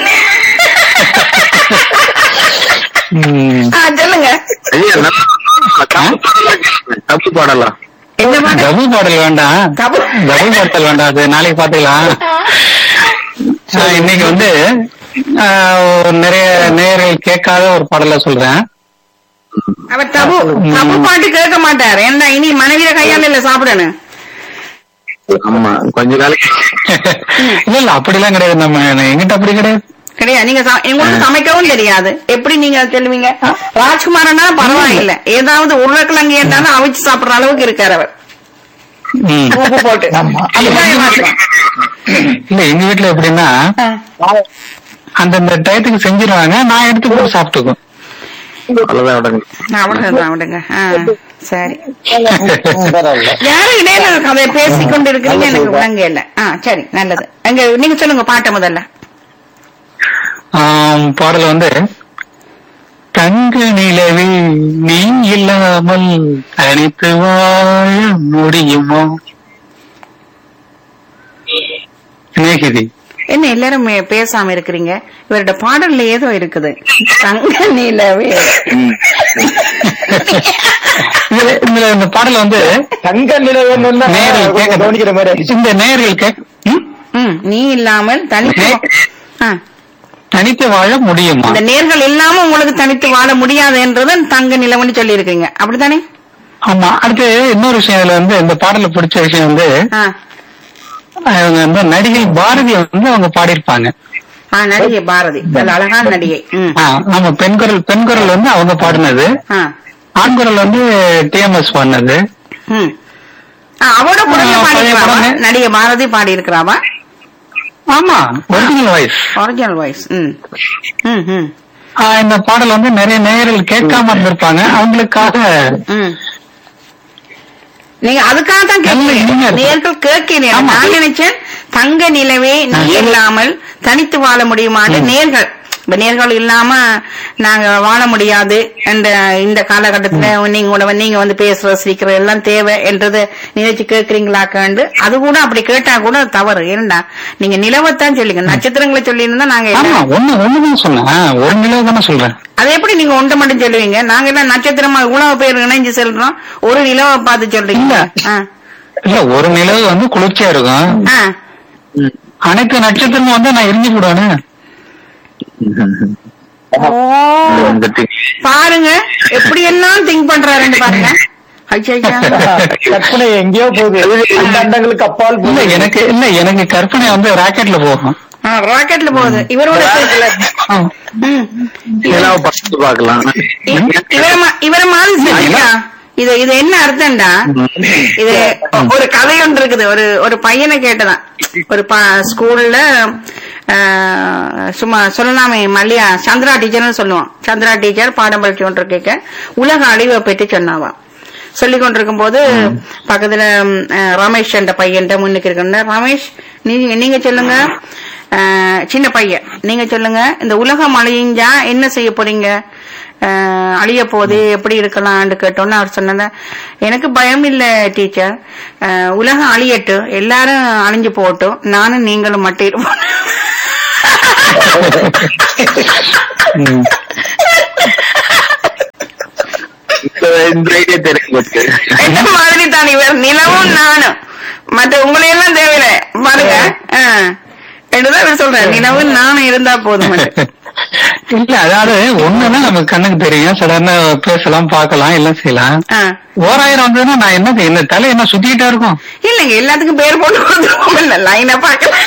Speaker 3: ம்.
Speaker 2: ஆ சொல்லுங்க
Speaker 5: ஐயா, நல்லா- தப்பு பாடலாம் கேளுங்க. தப்பு பாடலாம்
Speaker 2: என்ன பாட்டு
Speaker 3: டபுள் பாடல் வேண்டாம்
Speaker 2: Double.
Speaker 3: டபுள் பாடல் வேண்டாம் அது நாளைக்கு பாத்துக்கலாம் ஆஹ் இன்னைக்கு வந்து ஆஹ், ஒரு நிறைய நேயர்கள் கேட்காத ஒரு பாடல சொல்றேன்
Speaker 2: அவர் தபு தபு பாட்டு கேட்க மாட்டார் என்ன இனி மனைவியில கையால இல்ல சாப்பிடணும்
Speaker 5: ஆமா கொஞ்ச நாளைக்கு
Speaker 3: இல்ல இல்ல அப்படிலாம் கிடையாது நம்ம எங்கிட்ட அப்படி கிடையாது
Speaker 2: கிடையாது நீங்க ச- உங்களுக்கு சமைக்கவும் தெரியாது எப்படி நீங்க சொல்லுவீங்க ராஜ்குமாரனா பரவாயில்ல ஏதாவது உருளைக்கிழங்கு ஏட்டாலும் அவிச்சு சாப்பிடுற அளவுக்கு இருக்காரு அவர்
Speaker 3: ம்.
Speaker 2: உப்பு போட்டு அதுதான் என் மாற்றம்.
Speaker 3: இல்ல எங்க வீட்டுல எப்படின்னா
Speaker 2: ஆ.
Speaker 3: அந்தந்த டயத்துக்கு செஞ்சிருவாங்க நான் எடுத்து போட்டு சாப்பிட்டுக்குவேன்
Speaker 5: அவ்வளவுதான் விடுங்க
Speaker 2: அவ்வளவுதான் விடுங்க ஆ. சரி
Speaker 1: பரவாயில்ல
Speaker 2: யாரு இடையில அதை பேசிக் கொண்டு இருக்கிறீங்க எனக்கு விளங்கல ஆ சரி நல்லது அங்க நீங்க சொல்லுங்க பாட்டை முதல்ல
Speaker 3: ஆம், பாடல் வந்து தங்க நிலவில் நீ இல்லாமல் தனித்து வாழ முடியுமா சிநேகிதி
Speaker 2: என்ன எல்லாரும் மே- பேசாம இருக்கிறீங்க இவரோட பாடல்ல ஏதோ இருக்குது தங்க நிலவே
Speaker 3: இதுல இதுல இந்த பாடல் வந்து
Speaker 1: தங்க நிலையன்னு
Speaker 3: நேரில் கேட்க
Speaker 1: கவனிக்கிற மாதிரி
Speaker 3: இந்த நேரில் கேட்க ம்?
Speaker 2: ம் நீ இல்லாமல் தனித்து ஆ,
Speaker 3: தனித்து வாழ முடியுமா
Speaker 2: இந்த நேர்கள் இல்லாம உங்களுக்கு தனித்து வாழ முடியாது என்றது தங்க நிலவுன்னு சொல்லி இருக்கீங்க அப்படித்தானே
Speaker 3: ஆமா அடுத்து இன்னொரு விஷயம் இதுல வந்து இந்த பாடல பிடிச்ச விஷயம் வந்து
Speaker 2: ஆ
Speaker 3: அவங்க வந்து நடிகை பாரதி வந்து அவங்க பாடியிருப்பாங்க
Speaker 2: ஆ நடிகை பாரதி நல்ல அழகான நடிகை ம்
Speaker 3: ஆ, ஆமா பெண் குரல் பெண் குரல் வந்து அவங்க பாடினது
Speaker 2: ஆ
Speaker 3: ஆண் குரல் வந்து டிஎம்எஸ் பாடினது
Speaker 2: ம் ஆ, அவரோட குரல்ல
Speaker 3: ஆ,
Speaker 2: பாடி
Speaker 3: பழைய
Speaker 2: இருக்கிறாவா
Speaker 3: படமே.
Speaker 2: நடிகை பாரதி பாடி இருக்கிறாவா
Speaker 3: ஆமா ஒரிஜினல் வாய்ஸ்
Speaker 2: ஒரிஜினல் வாய்ஸ் ம் ம் ம்
Speaker 3: இந்த பாடல் வந்து நிறைய நேயர்கள் கேட்காம இருந்திருப்பாங்க அவங்களுக்காக
Speaker 2: ம். நீங்க அதுக்காக தான்
Speaker 3: நல்ல
Speaker 2: கேட்கிறீங்க
Speaker 3: இனிமையா இருக்கு.
Speaker 2: நேர்கள் கேட்கிறீங்க
Speaker 3: ஆமா.
Speaker 2: நான் நினைச்சேன் தங்க நிலவே நீ
Speaker 3: நான்
Speaker 2: இல்லாமல் தனித்து வாழ முடியுமான்னு நேர்கள் இப்ப நேர்கள் இல்லாம நாங்க வாழ முடியாது இந்த இந்த காலகட்டத்துல நீங்க கூட நீங்க வந்து பேசுற சிரிக்கிற எல்லாம் தேவை என்றது நினைச்சு கேட்கறீங்களாக்காண்டு அது கூட அப்படி கேட்டா கூட தவறு ஏன்டா நீங்க நிலவத்தான் சொல்லுங்க நட்சத்திரங்களை சொல்லி இருந்தா நாங்க
Speaker 3: ஆமா
Speaker 2: எல்லாம்
Speaker 3: ஒண்ணு ஒண்ணுதான் சொன்னேன் ஆ, ஒரு நிலவு தானே சொல்றேன்
Speaker 2: அது எப்படி நீங்க ஒன்றை மட்டும் சொல்லுவீங்க நாங்க எல்லாம் நட்சத்திரமா இவ்வளவு பேர் இணைஞ்சு செல்றோம் ஒரு நிலவை பார்த்து சொல்றீங்க
Speaker 3: இல்ல.
Speaker 2: ஆ.
Speaker 3: இல்ல ஒரு நிலவு வந்து குளிர்ச்சியா இருக்கும்
Speaker 2: ஆ.
Speaker 3: அனைத்து நட்சத்திரமும் வந்து நான் எரிஞ்சு விடுவானே
Speaker 2: ஓ பாருங்க எப்படி எல்லாம் திங்க் பண்றாருன்னு பாருங்க ஐயா
Speaker 1: கற்பனை எங்கேயோ போகுது இந்த அண்டங்களுக்கு அப்பால்
Speaker 3: இல்ல
Speaker 1: போகுது.
Speaker 3: எனக்கு இல்ல எனக்கு கற்பனை வந்து ராக்கெட்ல போகும்
Speaker 2: ராக்கெட்ல போகுது இவரோட சேர்க்கல.
Speaker 3: ஆ.
Speaker 2: ம்.
Speaker 5: நிலாவை பார்த்து பார்க்கலாம்
Speaker 2: இ- இவர மா- இவர மாதிரி செஞ்சுட்டா இது இது என்ன அர்த்தம்டா இது ஒ- ஒரு கதை ஒன்று இருக்குது ஒரு ஒரு பையனை கேட்டதான் ஒரு ப- ஸ்கூல்ல ஆ, சும்மா சொல்லலாமே மல்லியா சந்திரா டீச்சர்னு சொல்லுவோம் சந்திரா டீச்சர் பாடம் படிச்சு கொண்டு கேட்க உலக அழிவை பற்றி சொன்னாவாம் சொல்லி கொண்டிருக்கும் போது பக்கத்துல ம், அஹ், ரமேஷ் என்ற பையன் முன்னுக்கு இருக்கின்ற ரமேஷ் நீங்க நீங்க சொல்லுங்க அஹ், சின்ன பையன் நீங்க சொல்லுங்க இந்த உலகம் அழிஞ்சா என்ன செய்ய போறீங்க அஹ், அழிய போகுது எப்படி இருக்கலாம்னு கேட்டோன்னு அவர் சொன்னத எனக்கு பயம் இல்ல டீச்சர் அஹ், உலகம் அழியட்டும் எல்லாரும் அழிஞ்சு போகட்டும் நானும் நீங்களும் மட்டும் இருப்போம்
Speaker 3: ம்.
Speaker 5: இப்ப இந்த ஐடியா தெரியும் போச்சு.
Speaker 2: என்ன மாதிரி தான் இவர் நிலவும் நானும் மற்ற உங்களையெல்லாம் தேவையில்ல பாருங்க ஆ. என்றுதான் இவர் சொல்றேன் நிலவும் நானும் இருந்தா போதும்
Speaker 3: இல்ல அதாவது ஒண்ணுன்னா நமக்கு கண்ணுக்கு தெரியும் சடனா பேசலாம் பார்க்கலாம் எல்லாம் செய்யலாம் ஓராயிரம் வந்ததுன்னா நான் என்ன என்ன தலை என்ன சுத்திக்கிட்டே இருக்கும்
Speaker 2: இல்லைங்க எல்லாத்துக்கும் பேர் போட்டு கொடுத்துருவோம் இல்ல லைனா பார்க்கலாம்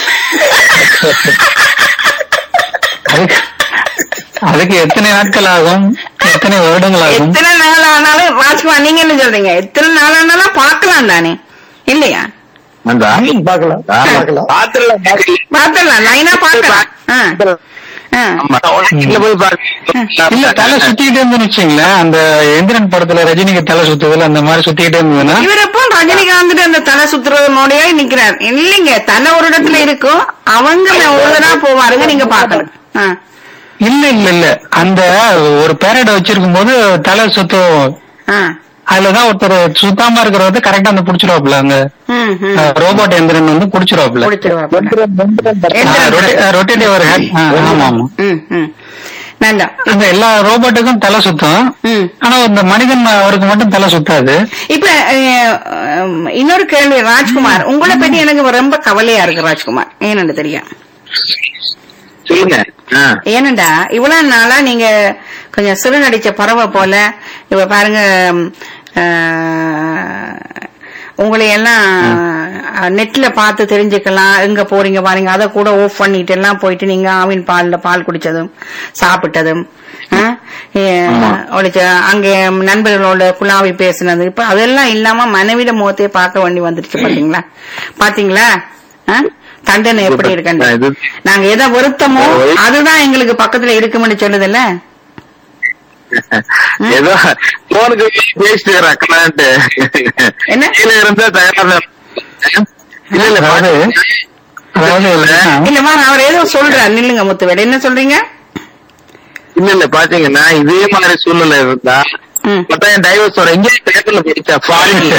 Speaker 3: அதுக்கு அதுக்கு எத்தனை நாட்கள் ஆகும் எத்தனை வருடங்கள் ஆகும்
Speaker 2: எத்தனை நாள் ஆனாலும் ராஜ்குமார் நீங்க என்ன சொல்றீங்க எத்தனை நாள் ஆனாலும் பார்க்கலாம் தானே இல்லையா
Speaker 5: வந்தா?
Speaker 1: பார்க்கலாம்
Speaker 5: ஆ,
Speaker 1: பார்க்கலாம்
Speaker 5: பாத்துடலாம் பாரு.
Speaker 2: பார்த்தலாம் லைனா பார்க்கலாம் ஆ. ஆ.
Speaker 5: ஆமா. வீட்டுல போய் பாரு.
Speaker 3: இல்ல தலை சுத்திக்கிட்டே இருந்துன்னு வச்சுங்களேன் அந்த எந்திரன் படத்துல ரஜினிக்கு தலை சுத்துதல் அந்த மாதிரி சுத்திக்கிட்டே இருந்ததுன்னா
Speaker 2: இவர் எப்போ ரஜினிகாந்த் அந்த தலை சுத்துறதோடய நிக்கிறார் இல்லைங்க தலை ஒரு இடத்துல இருக்கும் அவங்க ஒருதரா போவாருங்க நீங்க பாக்கணும் ஆ.
Speaker 3: இல்ல இல்ல இல்ல அந்த ஒரு பேரட் வச்சிருக்கும் போது தலை சுத்தும்
Speaker 2: ஆ.
Speaker 3: அதுலதான் ஒருத்தர் சுத்தாம இருக்கிறத கரெக்டா அந்த புடிச்சிருவாப்ல அந்த
Speaker 2: ம், ம்.
Speaker 3: ரோபோட் எந்திரன் வந்து புடிச்சிருவாப்ல
Speaker 2: பிடிச்சிருவாப்புல.
Speaker 1: வெந்திரம்
Speaker 3: ரொட்டேட்டிவ் ஒரு ஹெட் ஆமா ஆமா
Speaker 2: ம், ம். நல்லா
Speaker 3: அந்த எல்லா ரோபோட்டுக்கும் தலை சுத்தும்
Speaker 2: ம்.
Speaker 3: ஆனா இந்த மனிதன் அவருக்கு மட்டும் தலை சுத்தாது
Speaker 2: இப்ப அஹ், அஹ், இன்னொரு கேள்வி ராஜ்குமார் உங்களை பத்தி எனக்கு ரொம்ப கவலையா இருக்கு ராஜ்குமார் ஏன்னு தெரியும்
Speaker 5: சொல்லுங்க ஆ.
Speaker 2: ஏனண்டா இவ்வளவு நாளா நீங்க கொஞ்சம் சிறு நடிச்ச பறவை போல இப்ப பாருங்க ம், அஹ், உங்களை எல்லாம் நெட்ல பார்த்து தெரிஞ்சுக்கலாம் எங்க போறீங்க பாருங்க அதை கூட ஆஃப் பண்ணிட்டு எல்லாம் போயிட்டு நீங்க ஆவின் பால்ல பால் குடிச்சதும் சாப்பிட்டதும் ஆ? ஏ, ஒளிச்ச அங்கே நண்பர்களோட குழாவி பேசினது இப்ப அதெல்லாம் இல்லாம மனைவிட முகத்தையே பார்க்க வேண்டி வந்துருச்சு பாத்தீங்களா பாத்தீங்களா ஆ? தண்டனை எப்படி இருக்கண்டு
Speaker 5: இது-
Speaker 2: நாங்க எதை வருத்தமோ அதுதான் எங்களுக்கு பக்கத்துல இருக்கும்னு சொல்லுதுல்ல
Speaker 5: ஏதோ போனுக்கு பேசிட்டு இருக்கிறாக்கலான்ட்டு
Speaker 2: என்ன?
Speaker 5: கீழே இருந்தா தயாரா இல்ல இல்ல
Speaker 3: அதாவது அதாவது
Speaker 2: இல்லம்மா அவர் ஏதோ சொல்றார் நில்லுங்க முத்துவேல் என்ன சொல்றீங்க
Speaker 5: இல்ல இல்ல பாத்தீங்கன்னா இதே மாதிரி சூழ்நிலை இருந்தா
Speaker 2: ம்.
Speaker 5: பத்தாயிரம் டைவர்ஸ் வர எங்கேயும் பேப்பர்ல படிச்சா ஃபாரின்ல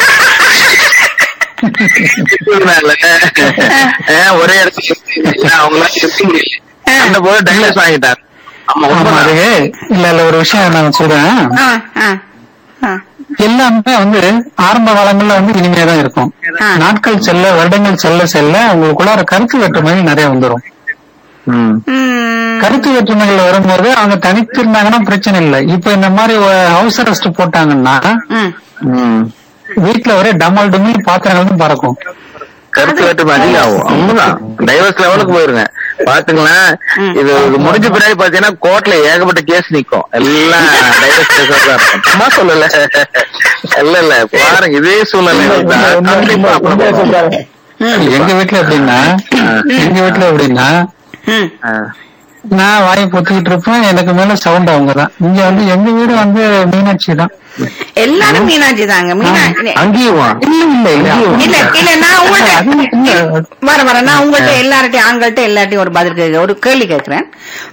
Speaker 5: ஒரே இடத்துல அவங்களால இருக்க முடியல அந்த போது டைவர்ஸ் வாங்கிட்டார் ஆமா
Speaker 3: ஆமா
Speaker 5: உண்மைதான்.
Speaker 3: அது இல்ல இல்ல ஒரு விஷயம் நான் சொல்றேன்
Speaker 2: ஆ, ஆ, ஆ.
Speaker 3: எல்லாமே வந்து ஆரம்ப காலங்கள்ல வந்து இனிமையா தான் இருக்கும்
Speaker 2: ஆ.
Speaker 3: நாட்கள் செல்ல வருடங்கள் செல்ல செல்ல உங்களுக்குள்ளார கருத்து வேற்றுமை நிறைய வந்துரும்
Speaker 5: ம்.
Speaker 2: ம்.
Speaker 3: கருத்து வேற்றுமைகள் வரும்போது அவங்க தனித்து இருந்தாங்கன்னா பிரச்சனை இல்லை இப்ப இந்த மாதிரி ஹவுஸ் அரெஸ்ட் போட்டாங்கன்னா
Speaker 2: ம்.
Speaker 5: ம்.
Speaker 3: வீட்டுல ஒரே டமால் டுமில் பாத்திரங்கள் தான் பறக்கும்
Speaker 5: கருத்து வேற்றுமை அதிகம் ஆகும் உண்மைதான் டைவர்ஸ் லெவலுக்கு போயிருங்க பாத்துங்களா
Speaker 2: ம்.
Speaker 5: இது இது முடிஞ்ச பின்னாடி பாத்தீங்கன்னா கோர்ட்ல ஏகப்பட்ட கேஸ் நிக்கும் எல்லாம் டைவர்ஸ் கேஸா தான் இருக்கும் சும்மா சொல்லல இல்ல இல்ல பாருங்க இதே சூழ்நிலை இருந்தா கண்டிப்பா அப்புறம்
Speaker 1: உண்மையா சொல்றாரு.
Speaker 3: எங்க வீட்டுல எப்படின்னா எங்க வீட்டுல எப்படின்னா
Speaker 2: ம்.
Speaker 5: ஆ.
Speaker 3: நான் வாயை பொத்திக்கிட்டு இருப்பேன் எனக்கு மேல சவுண்ட் அவங்க தான் இங்க வந்து எங்க வீடு வந்து மீனாட்சி தான்
Speaker 2: எல்லாரும் மீனாட்சி தாங்க மீனா
Speaker 5: அங்கேயும் வா.
Speaker 3: இல்ல இல்ல இங்கேயும்
Speaker 2: இல்ல இல்ல நான்
Speaker 3: அது
Speaker 2: உங்கள்ட்ட
Speaker 3: இல்ல.
Speaker 2: வர வர நான் உங்கள்ட்ட எல்லார்ட்டையும் ஆண்கள்ட்ட எல்லார்ட்டையும் ஒரு பதில் கேட்க ஒரு கேள்வி கேட்கிறேன்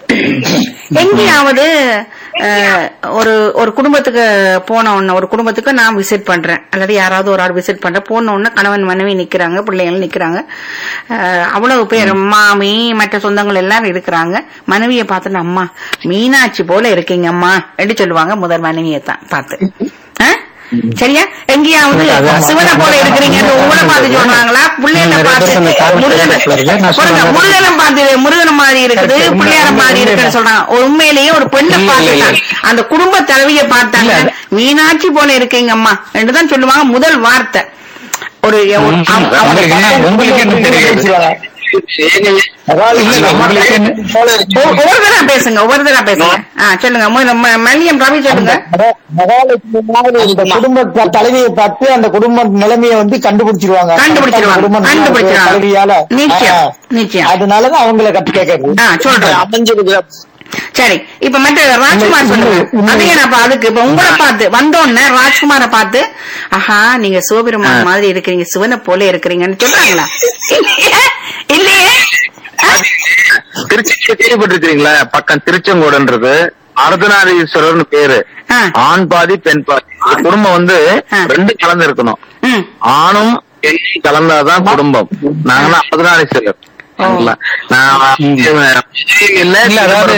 Speaker 2: எங்கேயாவது அஹ், ஒரு ஒரு குடும்பத்துக்கு போன உடனே ஒரு குடும்பத்துக்கு நான் விசிட் பண்றேன் அல்லது யாராவது ஒரு ஆள் விசிட் பண்றேன் போன உடனே கணவன் மனைவி நிக்கிறாங்க பிள்ளைகள் நிக்கிறாங்க அஹ், அவ்வளவு பேர் மாமி மற்ற சொந்தங்கள் எல்லாரும் இருக்கிறாங்க மனைவியை பார்த்துட்டு அம்மா மீனாட்சி போல இருக்கீங்க அம்மா என்று சொல்லுவாங்க முதல் மனைவியை தான் பார்த்து ஆ? சரியா எங்கேயாவது
Speaker 3: அதான்.
Speaker 2: சிவனை போல இருக்கிறீங்க உங்களை பார்த்து சொல்றாங்களா பிள்ளைகளை
Speaker 3: நிறைய
Speaker 2: பார்த்து
Speaker 3: பேருக்கு அந்த காரணம்
Speaker 2: முருகனை
Speaker 3: தெரியல. நான்
Speaker 2: பாருங்க,
Speaker 3: சொன்ன
Speaker 2: முருகனை பார்த்து முருகனை மாதிரி இருக்குது பிள்ளையார மாதிரி இருக்குன்னு சொல்றாங்க ஒரு உண்மையிலேயே ஒரு பெண்ணை
Speaker 3: இல்ல, இல்ல,
Speaker 2: பார்த்துட்டாங்க
Speaker 3: இல்ல.
Speaker 2: அந்த குடும்ப தலைவியை பார்த்தாங்க
Speaker 3: இல்ல,
Speaker 2: மீனாட்சி போல இருக்கீங்க அம்மா என்றுதான் சொல்லுவாங்க முதல் வார்த்தை ஒரு ஒரு-
Speaker 3: ம்,
Speaker 2: அவங்க- அவங்க
Speaker 3: உங்களுக்கு என்ன- உங்களுக்கு என்ன தெரியாது
Speaker 1: அதாவது
Speaker 3: இல்ல,
Speaker 1: இல்ல,
Speaker 3: உங்களுக்கு என்ன-
Speaker 2: ஒ- ஒவ்வொரு தடவை பேசுங்க ஒவ்வொரு தடவை பேசுங்க ஆ சொல்லுங்க மு- ம- மல்லியம் ரவி சொல்லுங்க
Speaker 1: மகா- மகாலட்சுமி மாதிரி இந்த குடும்ப த- தலைவியை பார்த்து அந்த குடும்ப நிலைமையை வந்து கண்டுபிடிச்சிருவாங்க
Speaker 2: கண்டுபிடிச்சிருவாங்க.
Speaker 1: குடும்ப நல்லா இருக்கு,
Speaker 2: கண்டுபிடிச்சிருவாங்க.
Speaker 1: தலைவியால
Speaker 2: நிச்சயம்,
Speaker 1: ஆ.
Speaker 2: நிச்சயம்.
Speaker 1: அதனாலதான் அவங்கள கட்டி கேட்கறது
Speaker 2: ஆ சொல்றேன்
Speaker 1: அமைஞ்சிருக்கு
Speaker 2: சரி இப்ப மற்ற ராஜ்குமார் சொல்லுங்க அதுக்கு நான் அதுக்கு இப்ப உங்களை பார்த்து வந்தோடனே ராஜ்குமார பார்த்து ஆஹா நீங்க சிவபெருமான் மாதிரி இருக்கிறீங்க சிவனை போல இருக்கிறீங்கன்னு சொல்றாங்களா இல்லையே இல்லையே ஆ?
Speaker 5: திருச்சி கேள்விப்பட்டிருக்கீங்களா பக்கம் திருச்செங்கோடுன்றது அர்த்தநாரீஸ்வரர்னு பேரு
Speaker 2: ஆ.
Speaker 5: ஆண் பாதி பெண் பாதி இந்த குடும்பம் வந்து
Speaker 2: ஆ.
Speaker 5: ரெண்டு கலந்து இருக்கணும்
Speaker 2: ம்.
Speaker 5: ஆணும் பெண்ணும் கலந்தாதான் குடும்பம் நாங்களாம் அர்த்தநாரீஸ்வரர் சரிங்களா? நான் இல்ல
Speaker 3: இல்ல, அதாவது-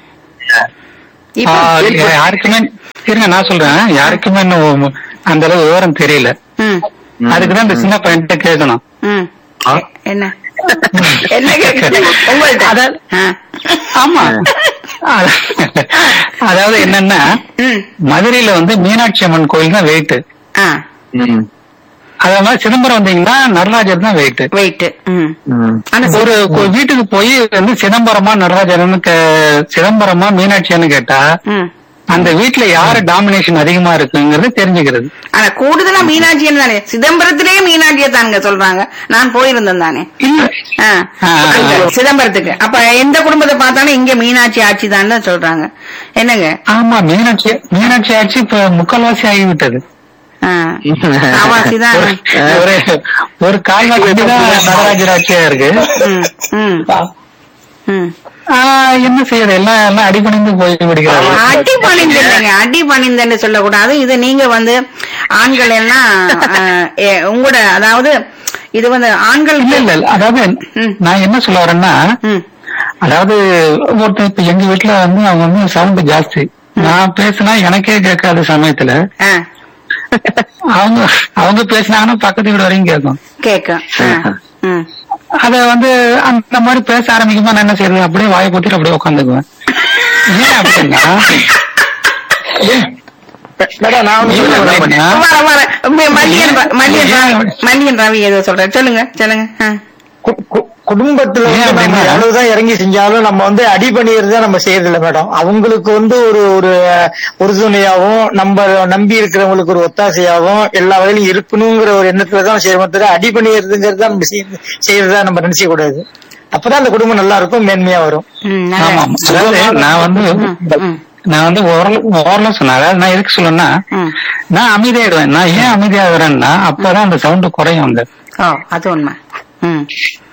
Speaker 2: இப்ப
Speaker 3: ஆ, யாருக்குமே இருங்க நான் சொல்றேன் யாருக்குமே இன்னும் அந்த அளவு விவரம் தெரியல
Speaker 2: ம்,
Speaker 3: அதுக்குதான் இந்த சின்ன பையன்கிட்ட கேட்கணும்
Speaker 2: ம்.
Speaker 5: ஆ.
Speaker 2: என்ன என்ன கேக்குறீங்க உங்கள்ட்ட
Speaker 3: அதாவது-
Speaker 2: ஆ.
Speaker 3: ஆமா அத- அதாவது என்னன்னா
Speaker 2: ம்.
Speaker 3: மதுரையில வந்து மீனாட்சி அம்மன் கோயில் தான் வெயிட்
Speaker 2: ஆ
Speaker 5: ம்.
Speaker 3: அதே மாதிரி சிதம்பரம் வந்தீங்கன்னா நடராஜர் தான் வெயிட்
Speaker 2: வெயிட் ம்
Speaker 5: ம்.
Speaker 2: ஆனா
Speaker 3: ஒரு கு- வீட்டுக்கு போய் வந்து சிதம்பரமா நடராஜர்னு கே- சிதம்பரமா மீனாட்சியான்னு கேட்டா
Speaker 2: ம்
Speaker 3: அந்த வீட்டுல யாரு டாமினேஷன் அதிகமா இருக்குங்கிறது தெரிஞ்சுக்கிறது
Speaker 2: ஆனா கூடுதலா மீனாட்சி தானே சிதம்பரத்திலே மீனாட்சியை தானுங்க சொல்றாங்க நான் போயிருந்தேன் தானே
Speaker 3: இல்ல
Speaker 2: ஆ.
Speaker 3: ஆ, ஆ,
Speaker 2: அங்க,
Speaker 3: ஆ.
Speaker 2: சிதம்பரத்துக்கு அப்ப எந்த குடும்பத்தை பார்த்தாலும் இங்க மீனாட்சி ஆட்சி தான் சொல்றாங்க என்னங்க
Speaker 3: ஆமா மீனாட்சி மீனாட்சி ஆட்சி இப்ப முக்கால்வாசி ஆகிவிட்டது
Speaker 2: ஆ. ஆவாசி தான்
Speaker 3: ஒரு- ஒரு ஒரு கால்வாசி தான் நடராஜர் ஆட்சியா இருக்கு
Speaker 2: ம், ம், ம்.
Speaker 3: ஆ, என்ன செய்யறது எல்லாம் எல்லாம் அடிபணிந்து போய் விடுகிறாங்க
Speaker 2: அடி பணிந்தேங்க அடி பணிந்தேன்னு சொல்லக்கூடாது இது நீங்க வந்து ஆண்கள் எல்லாம் ஆ, ஏ, உங்களோட அதாவது இது வந்து ஆண்கள்
Speaker 3: இல்ல இல்ல இல்ல. அதாவது
Speaker 2: ம்.
Speaker 3: நான் என்ன சொல்ல வரேன்னா
Speaker 2: ம்,
Speaker 3: அதாவது ஒருத்தன் இப்ப எங்க வீட்டுல வந்து அவங்க வந்து சவுண்ட் ஜாஸ்தி நான் பேசினா எனக்கே கேட்காத சமயத்துல
Speaker 2: ஆ,
Speaker 3: அவங்க அவங்க பேசினாங்கன்னா பக்கத்து வீடு வரையும் கேட்கும்
Speaker 2: கேக்கும் ஆ, ம்.
Speaker 3: அத வந்து அந்த மாதிரி பேச ஆரம்பிக்குமா நான் என்ன செய்யறது அப்படியே வாயை போட்டுட்டு அப்படியே உட்காந்துக்குவேன் ஏன் அப்படின்னா
Speaker 1: மேடம் நான் ஒண்ணு
Speaker 3: ஏன்
Speaker 1: சொல்றேன் மேடம்.
Speaker 3: அப்படின்னா,
Speaker 2: வர வர ம- மல்லியன் ர- மல்லியன் ராவி மல்லியன் ராவி ஏதோ சொல்றேன் சொல்லுங்க சொல்லுங்க ஆ.
Speaker 1: கு- கு- குடும்பத்துல வந்து
Speaker 3: ஏன்
Speaker 1: நம்ம
Speaker 3: அப்படின்னா?
Speaker 1: எவ்வளவுதான் இறங்கி செஞ்சாலும் நம்ம வந்து அடி பண்ணிடுறத நம்ம செய்யறது இல்ல மேடம் அவங்களுக்கு வந்து ஒரு ஒரு உறுதுணையாவும் நம்ம நம்பி இருக்கிறவங்களுக்கு ஒரு ஒத்தாசையாவும் எல்லா வகையிலும் இருக்கணுங்கிற ஒரு எண்ணத்துல தான் செய்யறோம் தவிர அடி பண்ணிடுறதுங்கிறத நம்ம செய்ய- செய்யறதா நம்ம நினைச்ச கூடாது அப்பதான் அந்த குடும்பம் நல்லா இருக்கும் மேன்மையா வரும்
Speaker 2: ம், நல்ல-
Speaker 3: ஆமா அதாவது நான் வந்து
Speaker 2: ம், ம்.
Speaker 3: நான் வந்து ஓரளவு ஓரளவு சொன்னேன் அதாவது நான் எதுக்கு சொல்லணும்னா
Speaker 2: ம்.
Speaker 3: நான் அமைதியாயிடுவேன் நான் ஏன் அமைதியாகிறேன்னா அப்பதான் அந்த சவுண்ட் குறையும் வந்து
Speaker 2: ஓ அது உண்மை ம்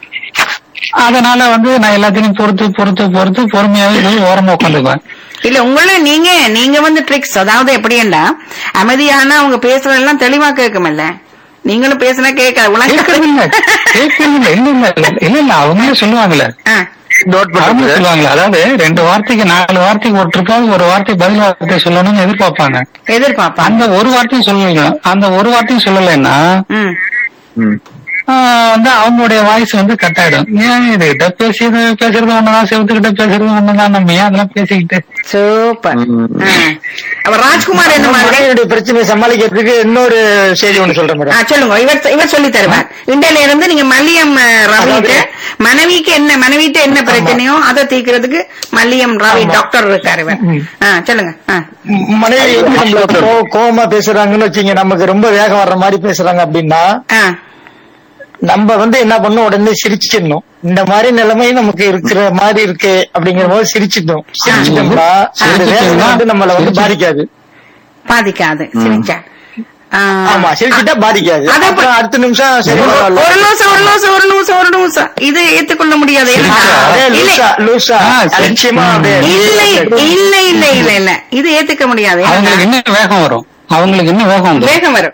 Speaker 3: அதனால வந்து நான் எல்லாத்தையும் பொறுத்து பொறுத்து பொறுத்து பொறுமையாவே போய் ஓரமா உட்காந்துக்குவேன்
Speaker 2: இல்ல உங்கள நீங்க நீங்க வந்து ட்ரிக்ஸ் அதாவது எப்படின்னா அமைதியான அவங்க பேசுறதெல்லாம் தெளிவா கேட்குமில்ல நீங்களும் பேசினா கேட்காது
Speaker 3: கேட்கறது இல்ல கேட்கறது இல்ல இல்ல இல்ல இல்ல இல்ல இல்ல அவங்களே சொல்லுவாங்கல்ல
Speaker 2: ஆ,
Speaker 5: நோட்
Speaker 3: அவங்க
Speaker 5: பண்ணுங்க
Speaker 3: சொல்லுவாங்களே அதாவது ரெண்டு வார்த்தைக்கு நாலு வார்த்தைக்கு ஒரு ட்ரிப்பாவது ஒரு வார்த்தை பதில் வார்த்தை சொல்லணும்னு எதிர்பார்ப்பாங்க
Speaker 2: எதிர்பார்ப்பா
Speaker 3: அந்த ஒரு வார்த்தையும் சொல்லல அந்த ஒரு வார்த்தையும் சொல்லலைன்னா
Speaker 2: ம்
Speaker 5: ம்.
Speaker 3: ஆஹ் வந்து அவங்களுடைய வாய்ஸ் வந்து கட் ஆயிடும் ஏன் இது கிட்ட பேசியது பேசுறது ஒண்ணுதான் செவத்துக்கிட்ட பேசுறது ஒண்ணுதான் நம்ம ஏன் அதெல்லாம் பேசிக்கிட்டு
Speaker 2: சூப்பர்
Speaker 5: ம்.
Speaker 2: ஆ. அப்ப ராஜ்குமார் என்ன மாதிரி
Speaker 1: மனைவியுடைய பிரச்சனையை சமாளிக்கிறதுக்கு இன்னொரு செய்தி ஒண்ணு சொல்றேன்
Speaker 2: ஆ,
Speaker 1: மேடம்
Speaker 2: சொல்லுங்க இவர் இவர் சொல்லி தருவார் இண்டையில இருந்து நீங்க மல்லியம் அஹ், ரவிட்டு மனைவிக்கு என்ன மனைவிட்ட என்ன பிரச்சனையோ அதை தீர்க்கிறதுக்கு மல்லியம் ரவி டாக்டர் இருக்காரு இவர் ஆ, சொல்லுங்க ஆ.
Speaker 1: மனைவி வந்து நம்மள கோ- கோவமா பேசுறாங்கன்னு வச்சுங்க நமக்கு ரொம்ப வேகம் வர்ற மாதிரி பேசுறாங்க அப்படின்னா
Speaker 2: ஆ.
Speaker 1: நம்ம வந்து என்ன பண்ணும் உடனே சிரிச்சிடணும் இந்த மாதிரி நிலைமை நமக்கு இருக்கிற மாதிரி இருக்கு அப்படிங்கிற போது சிரிச்சிடணும் சிரிச்சிட்டோம்னா அந்த வேகம் வந்து நம்மள வந்து பாதிக்காது
Speaker 2: பாதிக்காது சிரிச்சா ஆ.
Speaker 1: ஆமா சிரிச்சிட்டா பாதிக்காது
Speaker 2: அது அப்ப-
Speaker 1: அப்புறம் அடுத்த நிமிஷம் சரி பரவாயில்ல.
Speaker 2: ஒரு நிமிஷம் ஒரு நிமிஷம் ஒரு நிமிஷம் ஒரு நிமிஷம் இது ஏத்துக்கொள்ள முடியாது ஏன்னா-
Speaker 1: அப்படியே
Speaker 2: இல்லை
Speaker 1: லூசா லூசா
Speaker 3: ஆ, சரி.
Speaker 1: அலட்சியமா அப்படியே
Speaker 2: இல்லை இல்ல இல்ல இல்ல இல்ல இது ஏத்துக்க முடியாது
Speaker 3: அவங்களுக்கு
Speaker 2: ஏன்னா
Speaker 3: இன்னும் வேகம் வரும் அவங்களுக்கு இன்னும் வேகம் வந்துடும்
Speaker 2: வேகம் வரும்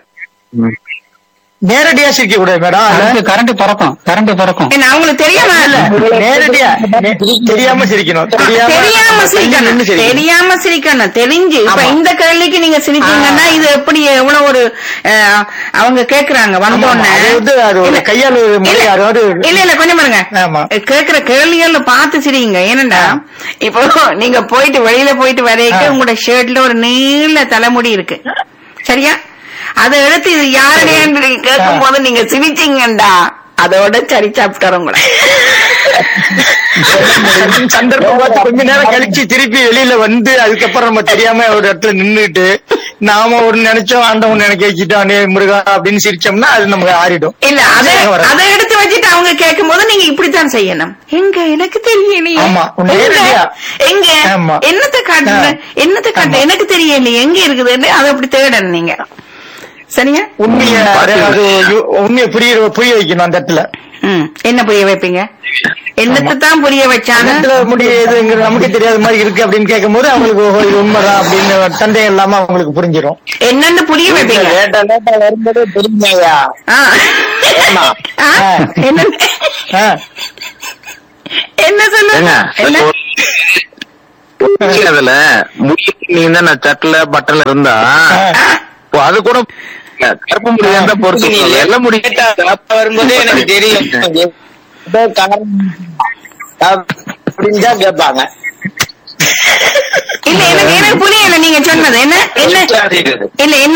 Speaker 1: நேரடியா சிரிக்க கூடாது மேடம் அதுல
Speaker 3: அதுக்கு கரண்ட் பறக்கும் கரண்ட் பறக்கும்
Speaker 2: என்ன அவங்களுக்கு தெரியாம
Speaker 1: நேரடியா நே- தெரியாம சிரிக்கணும் தெரியாம
Speaker 2: தெரியாம சிரிக்கணும்
Speaker 1: நின்னு சிரிக்கணும்.
Speaker 2: தெரியாம சிரிக்கணும் தெரிஞ்சு இப்ப
Speaker 1: ஆமா.
Speaker 2: இந்த கேள்விக்கு நீங்க சிரிச்சீங்கன்னா இது எப்படி எவ்வளவு ஒரு அஹ், அவங்க கேக்குறாங்க
Speaker 1: ஆமா,
Speaker 2: வந்தோடனே
Speaker 1: அது வந்து அது ஒரு
Speaker 2: இல்ல,
Speaker 1: கையாளு முறை
Speaker 2: இல்ல,
Speaker 1: அதாவது
Speaker 2: இல்ல இல்ல கொஞ்சம் பாருங்க
Speaker 1: ஆமா.
Speaker 2: கேக்குற கேள்விகள்ல பார்த்து சிரிங்க ஏனண்டா இப்போ நீங்க போயிட்டு வெளியில போயிட்டு வரைக்கும்
Speaker 1: ஆ.
Speaker 2: உங்களோட ஷர்ட்ல ஒரு நீள தலைமுடி இருக்கு சரியா அதை எடுத்து இது யாருடைய கேட்கும் போது நீங்க சிரிச்சீங்கண்டா அதோட சரி சாப்பிட்டாரு உங்களை
Speaker 1: சந்தர்ப்பம் பார்த்து கொஞ்ச நேரம் கழிச்சு திருப்பி வெளியில வந்து அதுக்கப்புறம் நம்ம தெரியாம ஒரு இடத்துல நின்னுட்டு நாம ஒரு நினைச்சோம் ஆண்டவன் நினைக்க வச்சுட்டோம் "டேய் முருகா அப்படின்னு சிரிச்சோம்னா அது நமக்கு ஆறிடும்
Speaker 2: இல்ல அதை
Speaker 1: சரி, வராது.
Speaker 2: அதை எடுத்து வச்சுட்டு அவங்க கேட்கும் போது நீங்க இப்படித்தான் செய்யணும் எங்க எனக்கு தெரியலையே
Speaker 1: ஆமா,
Speaker 2: எங்க?
Speaker 1: நேரடியா.
Speaker 2: எங்க
Speaker 1: ஆமா.
Speaker 2: என்னத்தை காட்டுற
Speaker 1: ஆ.
Speaker 2: என்னத்தை காட்டு எனக்கு தெரியலையே எங்க இருக்குதுன்னு அதை அப்படி தேடணும் நீங்க சரியா
Speaker 1: உண்மைய அது யு- உண்மைய புரிய புரிய வைக்கணும் அந்த இடத்துல
Speaker 2: ம் என்ன புரிய வைப்பீங்க என்னத்தை தான் புரிய
Speaker 1: அந்த
Speaker 2: வச்சாங்க
Speaker 1: இடத்துல முடியுதுங்கிற நமக்கு தெரியாத மாதிரி இருக்கு அப்படின்னு கேட்கும் போது அவங்களுக்கு ஓஹோ இது உண்மைதான் அப்படின்னு சந்தேகம் இல்லாம அவங்களுக்கு புரிஞ்சிடும்
Speaker 2: என்னன்னு புரிய வைப்பீங்க
Speaker 5: லேட்டா லேட்டா வரும்போதே தெரியுமையா
Speaker 2: ஆ.
Speaker 5: ஏம்மா?
Speaker 2: ஆ? என்ன
Speaker 1: ஆ.
Speaker 2: என்ன
Speaker 5: ஏங்க
Speaker 2: சொல்லுங்க என்ன
Speaker 5: அதுல முடியும் நீங்க தான் நான் சட்டில பட்டல இருந்தா இப்போ அது கூட கருப்பு முடி இருந்தா பொறுத்து எல்லாம் முடி வரும்போதே எனக்கு தெரியும் ஏதோ காரணம் அப்படின்னு தான் கேட்பாங்க
Speaker 2: இல்ல எனக்கு எனக்கு புரியல நீங்க சொன்னது என்ன என்ன இல்ல என்ன